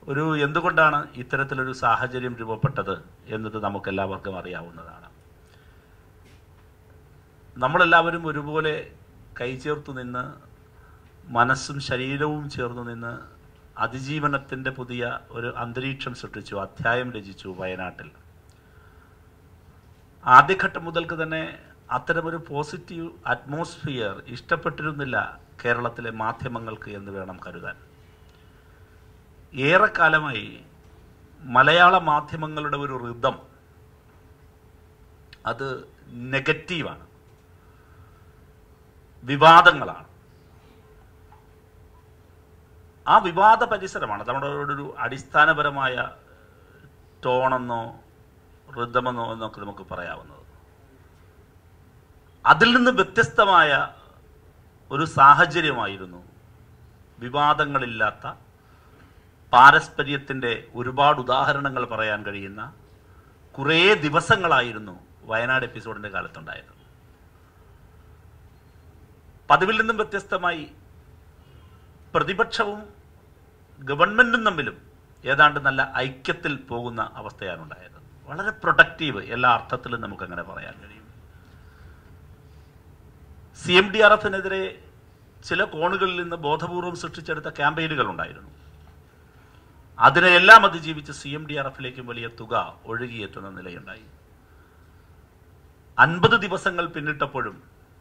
ഒരു എന്തുകൊണ്ടാണ് ഇത്തരത്തിലൊരു സാഹചര്യം രൂപപ്പെട്ടത് എന്നത് നമുക്കെല്ലാവർക്കും അറിയാവുന്നതാണ് നമ്മളെല്ലാവരും ഒരുപോലെ കൈചേർത്തു നിന്ന് മനസ്സും ശരീരവും ചേർന്നു നിന്ന് അതിജീവനത്തിൻ്റെ പുതിയ ഒരു അന്തരീക്ഷം സൃഷ്ടിച്ചു അധ്യായം രചിച്ചു വയനാട്ടിൽ ആദ്യഘട്ടം മുതൽക്ക് തന്നെ അത്തരമൊരു പോസിറ്റീവ് അറ്റ്മോസ്ഫിയർ ഇഷ്ടപ്പെട്ടിരുന്നില്ല കേരളത്തിലെ മാധ്യമങ്ങൾക്ക് എന്ന് വേണം കരുതാൻ ഏറെക്കാലമായി മലയാള മാധ്യമങ്ങളുടെ ഒരു ഋതം അത് നെഗറ്റീവാണ് വിവാദങ്ങളാണ് ആ വിവാദ പരിസരമാണ് നമ്മുടെ ഒരു അടിസ്ഥാനപരമായ ടോണെന്നോ ഋതമെന്നോ എന്നൊക്കെ നമുക്ക് പറയാവുന്നത് അതിൽ നിന്ന് വ്യത്യസ്തമായ ഒരു സാഹചര്യമായിരുന്നു വിവാദങ്ങളില്ലാത്ത പാരസ്പര്യത്തിൻ്റെ ഒരുപാട് ഉദാഹരണങ്ങൾ പറയാൻ കഴിയുന്ന കുറേ ദിവസങ്ങളായിരുന്നു വയനാട് എപ്പിസോഡിൻ്റെ കാലത്തുണ്ടായത് പതിവിൽ നിന്നും വ്യത്യസ്തമായി പ്രതിപക്ഷവും ഗവൺമെൻറ്റും തമ്മിലും ഏതാണ്ട് നല്ല ഐക്യത്തിൽ പോകുന്ന അവസ്ഥയാണ് ഉണ്ടായത് വളരെ പ്രൊഡക്റ്റീവ് എല്ലാ അർത്ഥത്തിലും നമുക്കങ്ങനെ പറയാൻ കഴിയും സി എം ഡി ആർ എഫിനെതിരെ ചില കോണുകളിൽ നിന്ന് ബോധപൂർവം സൃഷ്ടിച്ചെടുത്ത ക്യാമ്പയിനുകൾ ഉണ്ടായിരുന്നു അതിനെയെല്ലാം അതിജീവിച്ച് സി എം ഡി ആർ എഫിലേക്കും വലിയ തുക ഒഴുകിയെത്തുന്ന നിലയുണ്ടായി അൻപത് ദിവസങ്ങൾ പിന്നിട്ടപ്പോഴും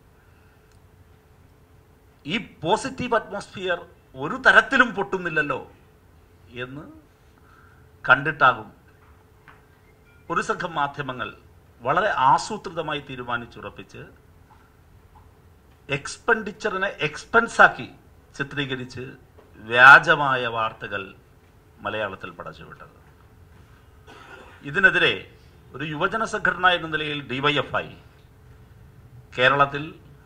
ഈ പോസിറ്റീവ് അറ്റ്മോസ്ഫിയർ ഒരു തരത്തിലും പൊട്ടുന്നില്ലല്ലോ എന്ന് കണ്ടിട്ടാകും ഒരു സംഘം മാധ്യമങ്ങൾ വളരെ ആസൂത്രിതമായി തീരുമാനിച്ചുറപ്പിച്ച് എക്സ്പെൻഡിച്ചറിനെ എക്സ്പെൻസാക്കി ചിത്രീകരിച്ച് വ്യാജമായ വാർത്തകൾ മലയാളത്തിൽ പടച്ചുവിട്ടത് ഇതിനെതിരെ ഒരു യുവജന സംഘടന എന്ന നിലയിൽ ഡിവൈഎഫ്ഐ കേരളത്തിൽ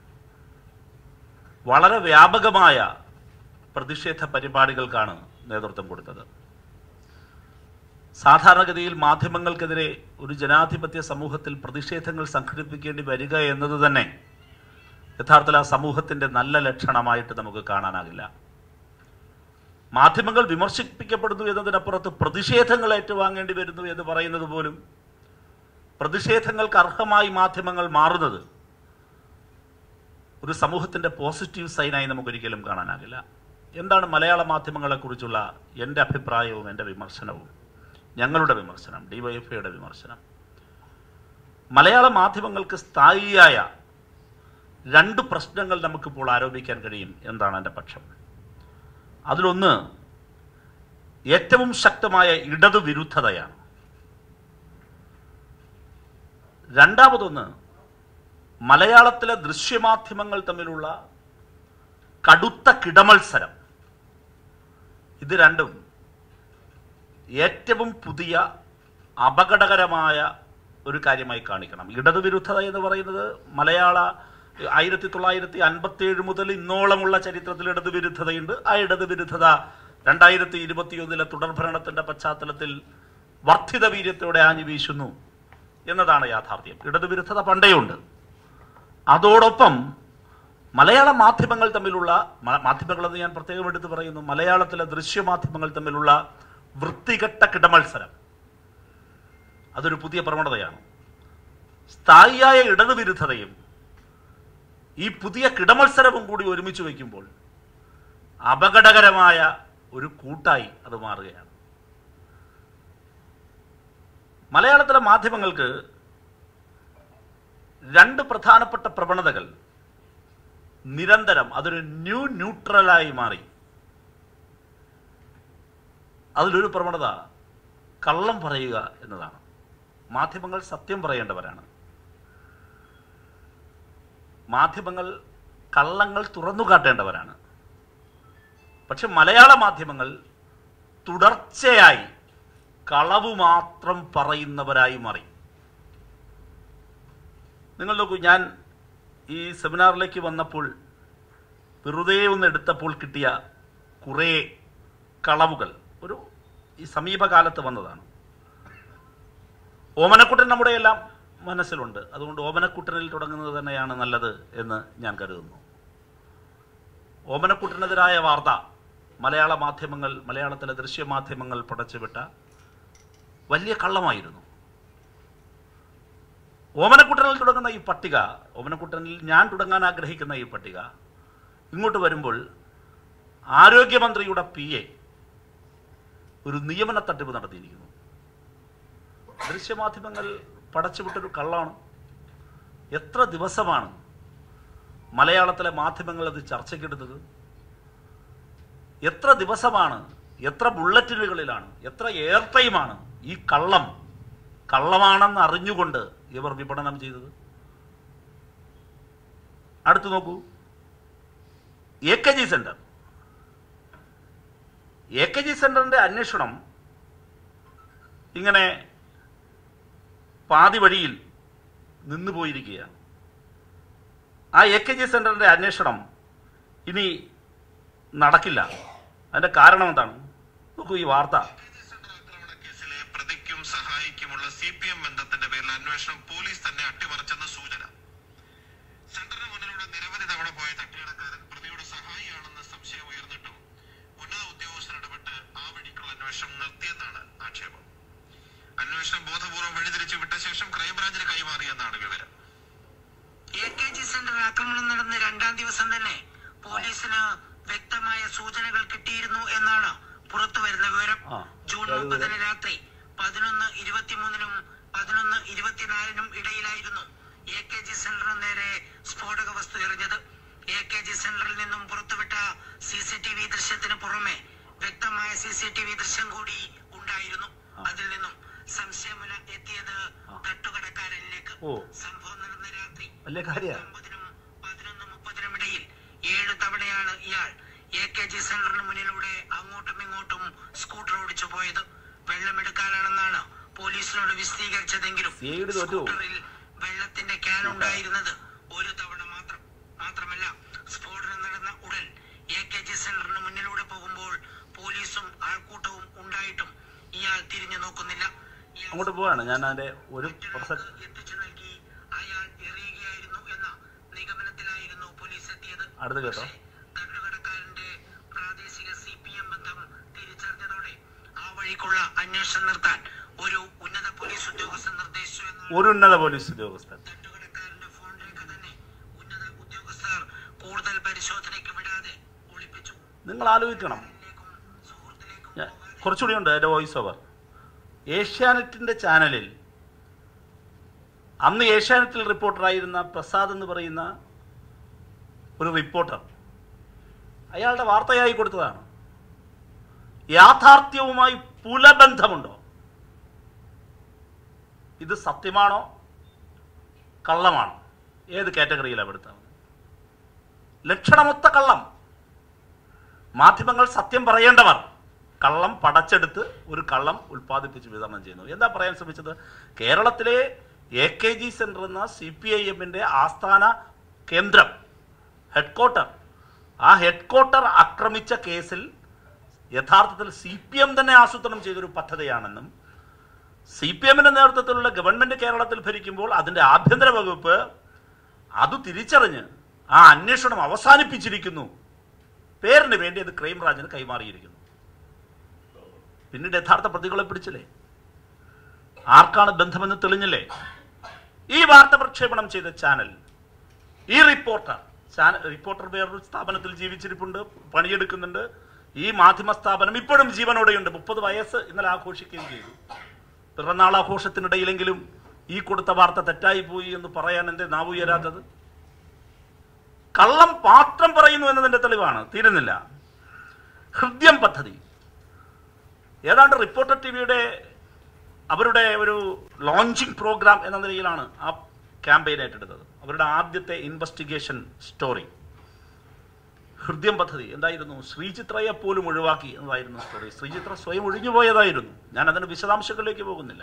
വളരെ വ്യാപകമായ പ്രതിഷേധ പരിപാടികൾക്കാണ് നേതൃത്വം കൊടുത്തത് സാധാരണഗതിയിൽ മാധ്യമങ്ങൾക്കെതിരെ ഒരു ജനാധിപത്യ സമൂഹത്തിൽ പ്രതിഷേധങ്ങൾ സംഘടിപ്പിക്കേണ്ടി വരിക എന്നത് തന്നെ യഥാർത്ഥത്തിൽ ആ സമൂഹത്തിന്റെ നല്ല ലക്ഷണമായിട്ട് നമുക്ക് കാണാനാകില്ല മാധ്യമങ്ങൾ വിമർശിപ്പിക്കപ്പെടുന്നു എന്നതിനപ്പുറത്ത് പ്രതിഷേധങ്ങൾ ഏറ്റുവാങ്ങേണ്ടി വരുന്നു എന്ന് പറയുന്നത് പോലും പ്രതിഷേധങ്ങൾക്ക് അർഹമായി മാധ്യമങ്ങൾ മാറുന്നത് ഒരു സമൂഹത്തിന്റെ പോസിറ്റീവ് സൈനായി നമുക്കൊരിക്കലും കാണാനാകില്ല എന്താണ് മലയാള മാധ്യമങ്ങളെക്കുറിച്ചുള്ള എൻ്റെ അഭിപ്രായവും എൻ്റെ വിമർശനവും ഞങ്ങളുടെ വിമർശനം ഡിവൈഎഫ്ഐയുടെ വിമർശനം മലയാള മാധ്യമങ്ങൾക്ക് സ്ഥായിയായ രണ്ട് പ്രശ്നങ്ങൾ നമുക്കിപ്പോൾ ആരോപിക്കാൻ കഴിയും എന്താണ് എൻ്റെ പക്ഷം അതിലൊന്ന് ഏറ്റവും ശക്തമായ ഇടതു വിരുദ്ധതയാണ് രണ്ടാമതൊന്ന് മലയാളത്തിലെ ദൃശ്യമാധ്യമങ്ങൾ തമ്മിലുള്ള കടുത്ത കിടമത്സരം ഇത് രണ്ടും ഏറ്റവും പുതിയ അപകടകരമായ ഒരു കാര്യമായി കാണിക്കണം ഇടതുവിരുദ്ധത എന്ന് പറയുന്നത് മലയാള ആയിരത്തി തൊള്ളായിരത്തി അൻപത്തി ഏഴ് മുതൽ ഇന്നോളമുള്ള ചരിത്രത്തിൽ ഇടതുവിരുദ്ധതയുണ്ട് ആ ഇടതുവിരുദ്ധത രണ്ടായിരത്തി ഇരുപത്തിയൊന്നിലെ തുടർഭരണത്തിന്റെ പശ്ചാത്തലത്തിൽ വർദ്ധിത വീര്യത്തോടെ ആഞ്ഞു വീശുന്നു എന്നതാണ് യാഥാർത്ഥ്യം ഇടതുവിരുദ്ധത പണ്ടേയുണ്ട് അതോടൊപ്പം മലയാള മാധ്യമങ്ങൾ തമ്മിലുള്ള മ- മാധ്യമങ്ങളെന്ന് ഞാൻ പ്രത്യേകം എടുത്ത് പറയുന്നു മലയാളത്തിലെ ദൃശ്യമാധ്യമങ്ങൾ തമ്മിലുള്ള വൃത്തികെട്ട കിടമത്സരം അതൊരു പുതിയ പ്രവണതയാണ് സ്ഥായിയായ ഇടതുവിരുദ്ധതയും ഈ പുതിയ കിടമത്സരവും കൂടി ഒരുമിച്ച് വയ്ക്കുമ്പോൾ അപകടകരമായ ഒരു കൂട്ടായി അത് മാറുകയാണ് മലയാളത്തിലെ മാധ്യമങ്ങൾക്ക് രണ്ട് പ്രധാനപ്പെട്ട പ്രവണതകൾ നിരന്തരം അതൊരു ന്യൂ ന്യൂട്രലായി മാറി അതിലൊരു പ്രവണത കള്ളം പറയുക എന്നതാണ് മാധ്യമങ്ങൾ സത്യം പറയേണ്ടവരാണ് മാധ്യമങ്ങൾ കള്ളങ്ങൾ തുറന്നു കാട്ടേണ്ടവരാണ് പക്ഷെ മലയാള മാധ്യമങ്ങൾ തുടർച്ചയായി കളവ് മാത്രം പറയുന്നവരായി മാറി നിങ്ങൾ നോക്കൂ ഞാൻ ഈ സെമിനാറിലേക്ക് വന്നപ്പോൾ വെറുതെ ഒന്ന് എടുത്തപ്പോൾ കിട്ടിയ കുറേ കളവുകൾ ഒരു ഈ സമീപകാലത്ത് വന്നതാണ് ഓമനക്കുട്ടൻ നമ്മുടെ എല്ലാം മനസ്സിലുണ്ട് അതുകൊണ്ട് ഓമനക്കുട്ടനിൽ തുടങ്ങുന്നത് തന്നെയാണ് നല്ലത് എന്ന് ഞാൻ കരുതുന്നു ഓമനക്കുട്ടനെതിരായ വാർത്ത മലയാള മാധ്യമങ്ങൾ മലയാളത്തിലെ ദൃശ്യമാധ്യമങ്ങൾ പടച്ചുവിട്ട വലിയ കള്ളമായിരുന്നു ഓമനക്കുട്ടനിൽ തുടങ്ങുന്ന ഈ പട്ടിക ഓമനക്കുട്ടനിൽ ഞാൻ തുടങ്ങാൻ ആഗ്രഹിക്കുന്ന ഈ പട്ടിക ഇങ്ങോട്ട് വരുമ്പോൾ ആരോഗ്യമന്ത്രിയുടെ പി എ ഒരു നിയമന തട്ടിപ്പ് നടത്തിയിരിക്കുന്നു ദൃശ്യമാധ്യമങ്ങൾ പടച്ചുവിട്ടൊരു കള്ളാണ് എത്ര ദിവസമാണ് മലയാളത്തിലെ മാധ്യമങ്ങൾ അത് ചർച്ചയ്ക്കെടുത്തത് എത്ര ദിവസമാണ് എത്ര ബുള്ളറ്റിനുകളിലാണ് എത്ര എയർ ടൈമാണ് ഈ കള്ളം കള്ളമാണെന്ന് അറിഞ്ഞുകൊണ്ട് ഇവർ വിപണനം ചെയ്തത് അടുത്ത് നോക്കൂ A K G center A K G സെന്ററിന്റെ അന്വേഷണം ഇങ്ങനെ പാതി വഴിയിൽ നിന്നു പോയിരിക്കുകയാണ് ആ എ കെ ജി സെന്ററിന്റെ അന്വേഷണം ഇനി നടക്കില്ല അതിന്റെ കാരണം എന്താണ് നോക്കൂ ഈ വാർത്ത സെന്റർ ആക്രമണ കേസിലെ പ്രതിക്കും സഹായിക്കുമുള്ള സി പി എം ബന്ധത്തിന്റെ പേരിൽ അന്വേഷണം പോലീസ് തന്നെ അട്ടിമറിച്ചെന്ന സൂചന സെന്ററിന് മുന്നിലൂടെ നിരവധി തവണ പോയ തട്ടിയടക്കാരൻ പ്രതിയുടെ സഹായിയാണെന്ന് സംശയം ഉയർന്നിട്ടും ഉന്നത ഉദ്യോഗസ്ഥർ ഇടപെട്ട് ആ വഴിക്കുള്ള അന്വേഷണം നിർത്തിയെന്നാണ് ആക്ഷേപം അന്വേഷണം ബോധപൂർവ്വം വഴിതിരിച്ചു വിട്ട ശേഷം ക്രൈംബ്രാഞ്ചിന് കൈമാറിയെന്നാണ് വിവരം എ കെ ജി സെന്റർ ആക്രമണം നടന്ന രണ്ടാം ദിവസം തന്നെ പോലീസിന് വ്യക്തമായ സൂചനകൾ കിട്ടിയിരുന്നു എന്നാണ് പുറത്തു വരുന്ന വിവരം ആ, ജൂൺ അത് മുപ്പതിന് രാത്രി പതിനൊന്ന് ഇരുപത്തിമൂന്നിനും പതിനൊന്ന് ഇരുപത്തിനാലിനും ഇടയിലായിരുന്നു എ കെ ജി സെന്ററിന് നേരെ സ്ഫോടക വസ്തു എറിഞ്ഞത് എ കെ ജി സെന്ററിൽ നിന്നും പുറത്തുവിട്ട സി സി ടി വി ദൃശ്യത്തിന് പുറമെ വ്യക്തമായ സി സി ടി വി ദൃശ്യം കൂടി ഉണ്ടായിരുന്നു അതിൽ നിന്നും സംശയമുല എത്തിയത് തട്ടുകടക്കാരനിലേക്ക് ഓ. സംഭവം നടന്ന രാത്രി വലിയ കാര്യ ഒമ്പതിനും പതിനൊന്ന് മുപ്പതിനും ഇടയിൽ ഏഴ് തവണയാണ് ഇയാൾ എ കെ ജി സെന്ററിന് മുന്നിലൂടെ അങ്ങോട്ടും ഇങ്ങോട്ടും സ്കൂട്ടർ ഓടിച്ചു പോയത് വെള്ളമെടുക്കാനാണെന്നാണ് പോലീസിനോട് വിശദീകരിച്ചതെങ്കിലും CID തോറ്റു. സ്കൂട്ടറിൽ വെള്ളത്തിന്റെ ക്യാൻ ഉണ്ടായിരുന്നത് ഒരു തവണ മാത്രം മാത്രമല്ല സ്ഫോടനം നടന്ന ഉടൻ എ കെ ജി സെന്ററിന് മുന്നിലൂടെ പോകുമ്പോൾ പോലീസും ആൾക്കൂട്ടവും ഉണ്ടായിട്ടും ഇയാൾ തിരിഞ്ഞു നോക്കുന്നില്ല ഇയാൾ അങ്ങോട്ട് പോവാണ് ഞാൻ അതിന്റെ ഒരു പ്രസക്തി മറ്റൊരാൾക്ക് എത്തിച്ചു നൽകി അയാൾ എറിയുകയായിരുന്നു എന്ന നിഗമനത്തിലായിരുന്നു പോലീസ് എത്തിയത് അടുത്ത് കേട്ടോ പക്ഷേ തട്ടുകടക്കാരന്റെ പ്രാദേശിക സി പി എം ബന്ധം തിരിച്ചറിഞ്ഞതോടെ ആ വഴിക്കുള്ള അന്വേഷണം നിർത്താൻ ഒരു ഉന്നത പോലീസ് ഉദ്യോഗസ്ഥൻ നിർദ്ദേശിച്ചു എന്നാണ് ഒരു ഉന്നത പോലീസ് ഉദ്യോഗസ്ഥൻ തട്ടുകടക്കാരന്റെ ഫോൺ രേഖ തന്നെ ഉന്നത ഉദ്യോഗസ്ഥർ കൂടുതൽ പരിശോധനയ്ക്ക് വിടാതെ ഒളിപ്പിച്ചു നിങ്ങൾ ആലോചിക്കണം ഇതിലേക്കും സുഹൃത്തിലേക്കും ഞാൻ കുറച്ചുകൂടി ഉണ്ട് എൻ്റെ വോയിസ് ഓവർ ഏഷ്യാനെറ്റിൻ്റെ ചാനലിൽ അന്ന് ഏഷ്യാനെറ്റിൽ റിപ്പോർട്ടറായിരുന്ന പ്രസാദ് എന്ന് പറയുന്ന ഒരു റിപ്പോർട്ടർ അയാളുടെ വാർത്തയായി കൊടുത്തതാണ് യാഥാർത്ഥ്യവുമായി പുലബന്ധമുണ്ടോ ഇത് സത്യമാണോ കള്ളമാണോ ഏത് കാറ്റഗറിയിലാണ് പെടുത്താവുന്നത് ലക്ഷണമൊത്ത കള്ളം മാധ്യമങ്ങൾ സത്യം പറയേണ്ടവർ കള്ളം പടച്ചെടുത്ത് ഒരു കള്ളം ഉൽപ്പാദിപ്പിച്ച് വിതരണം ചെയ്യുന്നു എന്താ പറയാൻ ശ്രമിച്ചത് കേരളത്തിലെ എ കെ ജി സെന്റർ എന്ന സി പി ഐ എമ്മിൻ്റെ ആസ്ഥാന കേന്ദ്രം ഹെഡ്ക്വാർട്ടർ ആ ഹെഡ്ക്വാർട്ടർ ആക്രമിച്ച കേസിൽ യഥാർത്ഥത്തിൽ സി പി എം തന്നെ ആസൂത്രണം ചെയ്തൊരു പദ്ധതിയാണെന്നും സി പി എമ്മിന്റെ നേതൃത്വത്തിലുള്ള ഗവൺമെന്റ് കേരളത്തിൽ ഭരിക്കുമ്പോൾ അതിന്റെ ആഭ്യന്തര വകുപ്പ് അത് തിരിച്ചറിഞ്ഞ് ആ അന്വേഷണം അവസാനിപ്പിച്ചിരിക്കുന്നു പേരിന് വേണ്ടി അത് ക്രൈംബ്രാഞ്ചിന് കൈമാറിയിരിക്കുന്നു പിന്നീട് യഥാർത്ഥ പ്രതികളെ പിടിച്ചില്ലേ ആർക്കാണ് ബന്ധമെന്ന് തെളിഞ്ഞില്ലേ ഈ വാർത്ത പ്രക്ഷേപണം ചെയ്ത ചാനൽ ഈ റിപ്പോർട്ടർ ചാനൽ റിപ്പോർട്ടർ വേറൊരു സ്ഥാപനത്തിൽ ജീവിച്ചിരിപ്പുണ്ട് പണിയെടുക്കുന്നുണ്ട് ഈ മാധ്യമ സ്ഥാപനം ഇപ്പോഴും ജീവനോടെയുണ്ട് മുപ്പത് വയസ്സ് ഇന്നലെ ആഘോഷിക്കുകയും ചെയ്തു പിറന്നാൾ ആഘോഷത്തിനിടയിലെങ്കിലും ഈ കൊടുത്ത വാർത്ത തെറ്റായി പോയി എന്ന് പറയാൻ എന്റെ നാവ് ഉയരാത്തത് കള്ളം മാത്രം പറയുന്നു എന്നതിന്റെ തെളിവാണ് തീരുന്നില്ല ഹൃദ്യം പദ്ധതി ഏതാണ്ട് റിപ്പോർട്ടർ ടി വിയുടെ അവരുടെ ഒരു ലോഞ്ചിങ് പ്രോഗ്രാം എന്ന നിലയിലാണ് ആ ക്യാമ്പയിൻ ഏറ്റെടുത്തത് അവരുടെ ആദ്യത്തെ ഇൻവെസ്റ്റിഗേഷൻ സ്റ്റോറി ഹൃദ്യം പദ്ധതി എന്തായിരുന്നു ശ്രീചിത്രയെ പോലും ഒഴിവാക്കി എന്നതായിരുന്നു സ്റ്റോറി ശ്രീചിത്ര സ്വയം ഒഴിഞ്ഞുപോയതായിരുന്നു ഞാൻ അതിന്റെ വിശദാംശങ്ങളിലേക്ക് പോകുന്നില്ല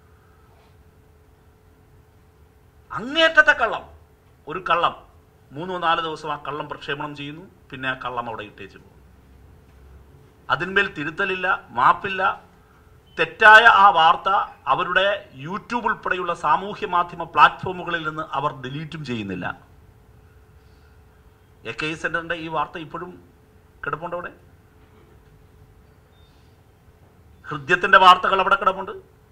അങ്ങേറ്റത്തെ കള്ളം ഒരു കള്ളം മൂന്നോ നാല് ദിവസം ആ കള്ളം പ്രക്ഷേപണം ചെയ്യുന്നു പിന്നെ ആ കള്ളം അവിടെ ഇട്ടേച്ച് പോകും അതിന്മേൽ തിരുത്തലില്ല മാപ്പില്ല തെറ്റായ ആ വാർത്ത അവരുടെ യൂട്യൂബ് ഉൾപ്പെടെയുള്ള സാമൂഹ്യ മാധ്യമ പ്ലാറ്റ്ഫോമുകളിൽ നിന്ന് അവർ ഡിലീറ്റും ചെയ്യുന്നില്ല എ കെ സെന്ററിന്റെ ഈ വാർത്ത ഇപ്പോഴും കിടപ്പുണ്ട് അവിടെ ഹൃദ്യത്തിന്റെ വാർത്തകൾ അവിടെ കിടപ്പുണ്ട്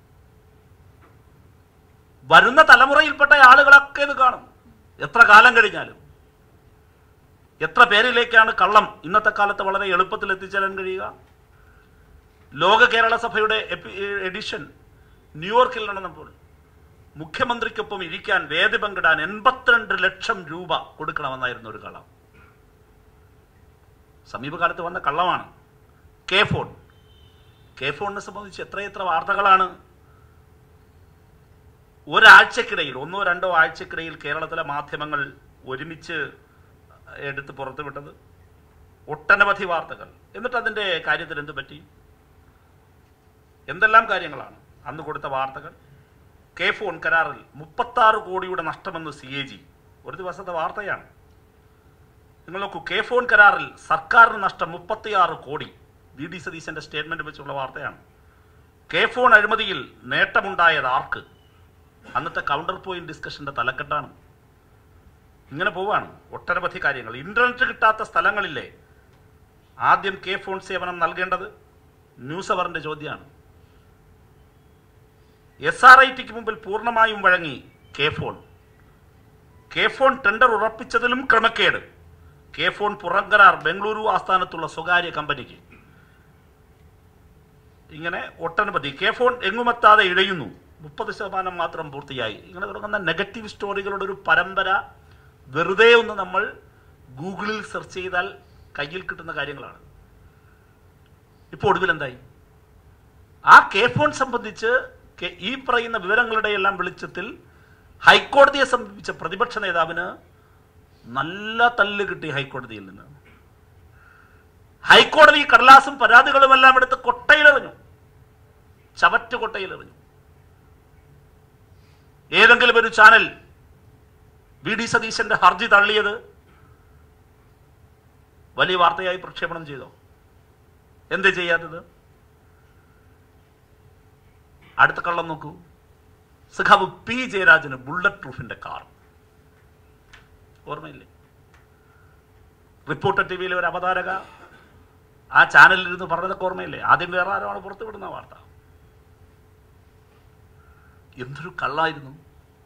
വരുന്ന തലമുറയിൽപ്പെട്ട ആളുകളൊക്കെ ഇത് കാണും എത്ര കാലം കഴിഞ്ഞാലും എത്ര പേരിലേക്കാണ് കള്ളം ഇന്നത്തെ കാലത്ത് വളരെ എളുപ്പത്തിൽ എത്തിച്ചേരാൻ കഴിയുക ലോക കേരള സഭയുടെ എപ്പി- എഡിഷൻ ന്യൂയോർക്കിൽ നടന്നപ്പോൾ മുഖ്യമന്ത്രിക്കൊപ്പം ഇരിക്കാൻ വേദി പങ്കിടാൻ എൺപത്തിരണ്ട് ലക്ഷം രൂപ കൊടുക്കണമെന്നായിരുന്നു ഒരു കള്ളം സമീപകാലത്ത് വന്ന കള്ളമാണ് കെ ഫോൺ കെ ഫോണിനെ സംബന്ധിച്ച് എത്രയെത്ര വാർത്തകളാണ് ഒരാഴ്ചക്കിടയിൽ ഒന്നോ രണ്ടോ ആഴ്ചക്കിടയിൽ കേരളത്തിലെ മാധ്യമങ്ങൾ ഒരുമിച്ച് എടുത്ത് പുറത്തുവിട്ടത് ഒട്ടനവധി വാർത്തകൾ എന്നിട്ട് അതിൻ്റെ കാര്യത്തിൽ എന്ത് പറ്റി എന്തെല്ലാം കാര്യങ്ങളാണ് അന്ന് കൊടുത്ത വാർത്തകൾ കെ ഫോൺ കരാറിൽ മുപ്പത്താറ് കോടിയുടെ നഷ്ടമെന്ന് സി എ ജി ഒരു ദിവസത്തെ വാർത്തയാണ് നിങ്ങൾ നോക്കൂ കെ ഫോൺ കരാറിൽ സർക്കാരിന് നഷ്ടം മുപ്പത്തിയാറ് കോടി വി ഡി സതീശന്റെ സ്റ്റേറ്റ്മെന്റ് വെച്ചുള്ള വാർത്തയാണ് കെ ഫോൺ അഴിമതിയിൽ നേട്ടമുണ്ടായത് ആർക്ക് അന്നത്തെ കൗണ്ടർ പോയിന്റ് ഡിസ്കഷന്റെ തലക്കെട്ടാണ് ഇങ്ങനെ പോവാണ് ഒട്ടനവധി കാര്യങ്ങൾ ഇന്റർനെറ്റ് കിട്ടാത്ത സ്ഥലങ്ങളില്ലേ ആദ്യം കെ ഫോൺ സേവനം നൽകേണ്ടത് ന്യൂസ് അവറിന്റെ ചോദ്യമാണ് എസ് ആർ ഐ ടിക്ക് മുമ്പിൽ പൂർണ്ണമായും വഴങ്ങി K phone K phone tender ഉറപ്പിച്ചതിലും ക്രമക്കേട് കെ ഫോൺ പുറംകരാർ ബംഗളൂരു ആസ്ഥാനത്തുള്ള സ്വകാര്യ കമ്പനിക്ക് ഇങ്ങനെ ഒട്ടനവധി കെ ഫോൺ എങ്ങുമെത്താതെ ഇഴയുന്നു മുപ്പത് ശതമാനം മാത്രം പൂർത്തിയായി ഇങ്ങനെ തുടങ്ങുന്ന നെഗറ്റീവ് സ്റ്റോറികളുടെ ഒരു പരമ്പര വെറുതെ ഒന്ന് നമ്മൾ ഗൂഗിളിൽ സെർച്ച് ചെയ്താൽ കയ്യിൽ കിട്ടുന്ന കാര്യങ്ങളാണ് ഇപ്പോൾ ഒടുവിൽ എന്തായി ആ കെ ഫോൺ സംബന്ധിച്ച് കെ- ഈ പറയുന്ന വിവരങ്ങളുടെ എല്ലാം വെളിച്ചത്തിൽ ഹൈക്കോടതിയെ സമീപിച്ച പ്രതിപക്ഷ നേതാവിന് നല്ല തല്ല് കിട്ടി ഹൈക്കോടതിയിൽ നിന്ന് ഹൈക്കോടതി ഈ കടലാസും പരാതികളും എല്ലാം എടുത്ത് കൊട്ടയിലെറിഞ്ഞു ചവറ്റ് കൊട്ടയിലെറിഞ്ഞു ഏതെങ്കിലും ഒരു ചാനൽ വി ഡി സതീശന്റെ ഹർജി തള്ളിയത് വലിയ വാർത്തയായി പ്രക്ഷേപണം ചെയ്തോ എന്ത് ചെയ്യാത്തത് അടുത്ത കള്ളം നോക്കൂ സഖാവ് പി ജയരാജന് ബുള്ളറ്റ് പ്രൂഫിന്റെ കാർ ഓർമ്മയില്ലേ റിപ്പോർട്ടർ ടി വിയിലെ ഒരു അവതാരക ആ ചാനലിൽ ഇരുന്ന് പറഞ്ഞതൊക്കെ ഓർമ്മയില്ലേ ആദ്യം വേറെ ആരാണ് പുറത്തുവിടുന്ന വാർത്ത എന്തൊരു കള്ളായിരുന്നു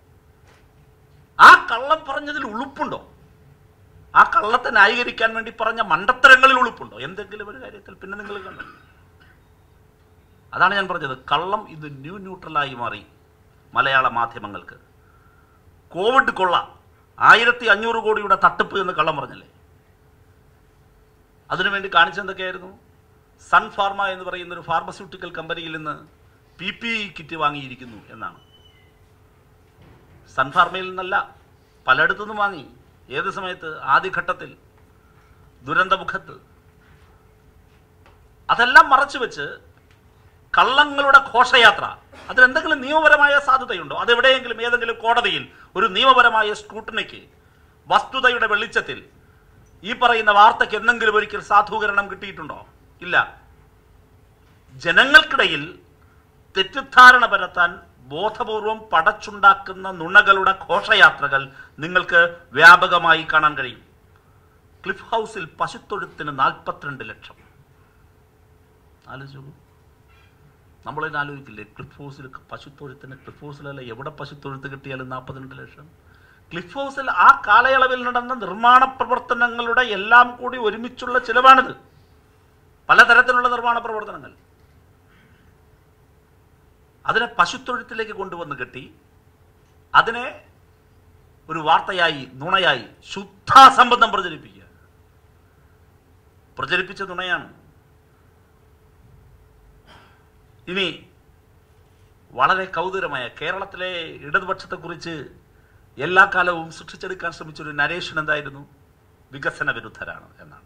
ആ കള്ളം പറഞ്ഞതിൽ ഉളുപ്പുണ്ടോ ആ കള്ളത്തെ ന്യായീകരിക്കാൻ വേണ്ടി പറഞ്ഞ മണ്ടത്തരങ്ങളിൽ ഉളുപ്പുണ്ടോ എന്തെങ്കിലും ഒരു കാര്യത്തിൽ പിന്നെ നിങ്ങൾ കണ്ടു അതാണ് ഞാൻ പറഞ്ഞത് കള്ളം ഇത് ന്യൂ ന്യൂട്രലായി മാറി മലയാള മാധ്യമങ്ങൾക്ക് കോവിഡ് കൊള്ള ആയിരത്തി അഞ്ഞൂറ് കോടിയുടെ തട്ടിപ്പ് എന്ന് കള്ളം പറഞ്ഞല്ലേ അതിനുവേണ്ടി കാണിച്ചെന്തൊക്കെയായിരുന്നു സൺ ഫാർമ എന്ന് പറയുന്ന ഒരു ഫാർമസ്യൂട്ടിക്കൽ കമ്പനിയിൽ നിന്ന് പി പി ഇ കിറ്റ് വാങ്ങിയിരിക്കുന്നു എന്നാണ് സൺ ഫാർമയിൽ നിന്നല്ല പലയിടത്തുനിന്നും വാങ്ങി ഏത് സമയത്ത് ആദ്യഘട്ടത്തിൽ ദുരന്തമുഖത്ത് അതെല്ലാം മറച്ചു വെച്ച് കള്ളങ്ങളുടെ ഘോഷയാത്ര അതിലെന്തെങ്കിലും നിയമപരമായ സാധ്യതയുണ്ടോ അതെവിടെയെങ്കിലും ഏതെങ്കിലും കോടതിയിൽ ഒരു നിയമപരമായ സ്ക്രൂട്ടണിക്ക് വസ്തുതയുടെ വെളിച്ചത്തിൽ ഈ പറയുന്ന വാർത്തയ്ക്ക് എന്തെങ്കിലും ഒരിക്കൽ സാധൂകരണം കിട്ടിയിട്ടുണ്ടോ ഇല്ല ജനങ്ങൾക്കിടയിൽ തെറ്റിദ്ധാരണ പരത്താൻ ബോധപൂർവം പടച്ചുണ്ടാക്കുന്ന നുണകളുടെ ഘോഷയാത്രകൾ നിങ്ങൾക്ക് വ്യാപകമായി കാണാൻ കഴിയും ക്ലിഫ് ഹൗസിൽ പശുത്തൊഴുത്തിന് നാൽപ്പത്തിരണ്ട് ലക്ഷം ആലോചിച്ചു നമ്മളിത് ആലോചിക്കില്ലേ ക്ലിഫ് ഹൗസിൽ പശുത്തൊഴുത്തിന് ക്ലിഫ് ഹൗസിലല്ല എവിടെ പശുത്തൊഴുത്ത് കിട്ടിയാലും നാൽപ്പത്തിരണ്ട് ലക്ഷം ക്ലിഫ് ഹൗസിൽ ആ കാലയളവിൽ നടന്ന നിർമ്മാണ പ്രവർത്തനങ്ങളുടെ എല്ലാം കൂടി ഒരുമിച്ചുള്ള ചിലവാണിത് പലതരത്തിലുള്ള നിർമ്മാണ പ്രവർത്തനങ്ങൾ അതിനെ പശുത്തൊഴുത്തിലേക്ക് കൊണ്ടുവന്ന് കെട്ടി അതിനെ ഒരു വാർത്തയായി നുണയായി ശുദ്ധാസംബന്ധം പ്രചരിപ്പിക്കുക പ്രചരിപ്പിച്ച നുണയാണ് ഇനി വളരെ കൗതുകരമായ കേരളത്തിലെ ഇടതുപക്ഷത്തെക്കുറിച്ച് എല്ലാ കാലവും സൃഷ്ടിച്ചെടുക്കാൻ ശ്രമിച്ചൊരു നരേഷൻ എന്തായിരുന്നു വികസന വിരുദ്ധരാണ് എന്നാണ്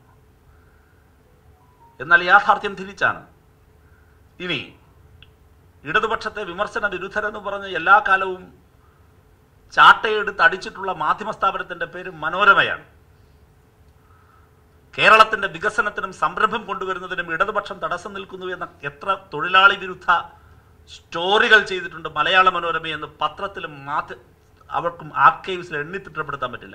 എന്നാൽ യാഥാർത്ഥ്യം തിരിച്ചാണ് ഇനി ഇടതുപക്ഷത്തെ വിമർശന വിരുദ്ധരെന്ന് പറഞ്ഞ് എല്ലാ കാലവും ചാട്ടയെടുത്ത് അടിച്ചിട്ടുള്ള മാധ്യമ സ്ഥാപനത്തിന്റെ പേര് മനോരമയാണ് കേരളത്തിന്റെ വികസനത്തിനും സംരംഭം കൊണ്ടുവരുന്നതിനും ഇടതുപക്ഷം തടസ്സം നിൽക്കുന്നു എന്ന എത്ര തൊഴിലാളി വിരുദ്ധ സ്റ്റോറികൾ ചെയ്തിട്ടുണ്ട് മലയാള മനോരമ എന്ന് പത്രത്തിലും മാധ്യ അവർക്കും ആർക്കൈവ്സിൽ എണ്ണിത്തിട്ടപ്പെടുത്താൻ പറ്റില്ല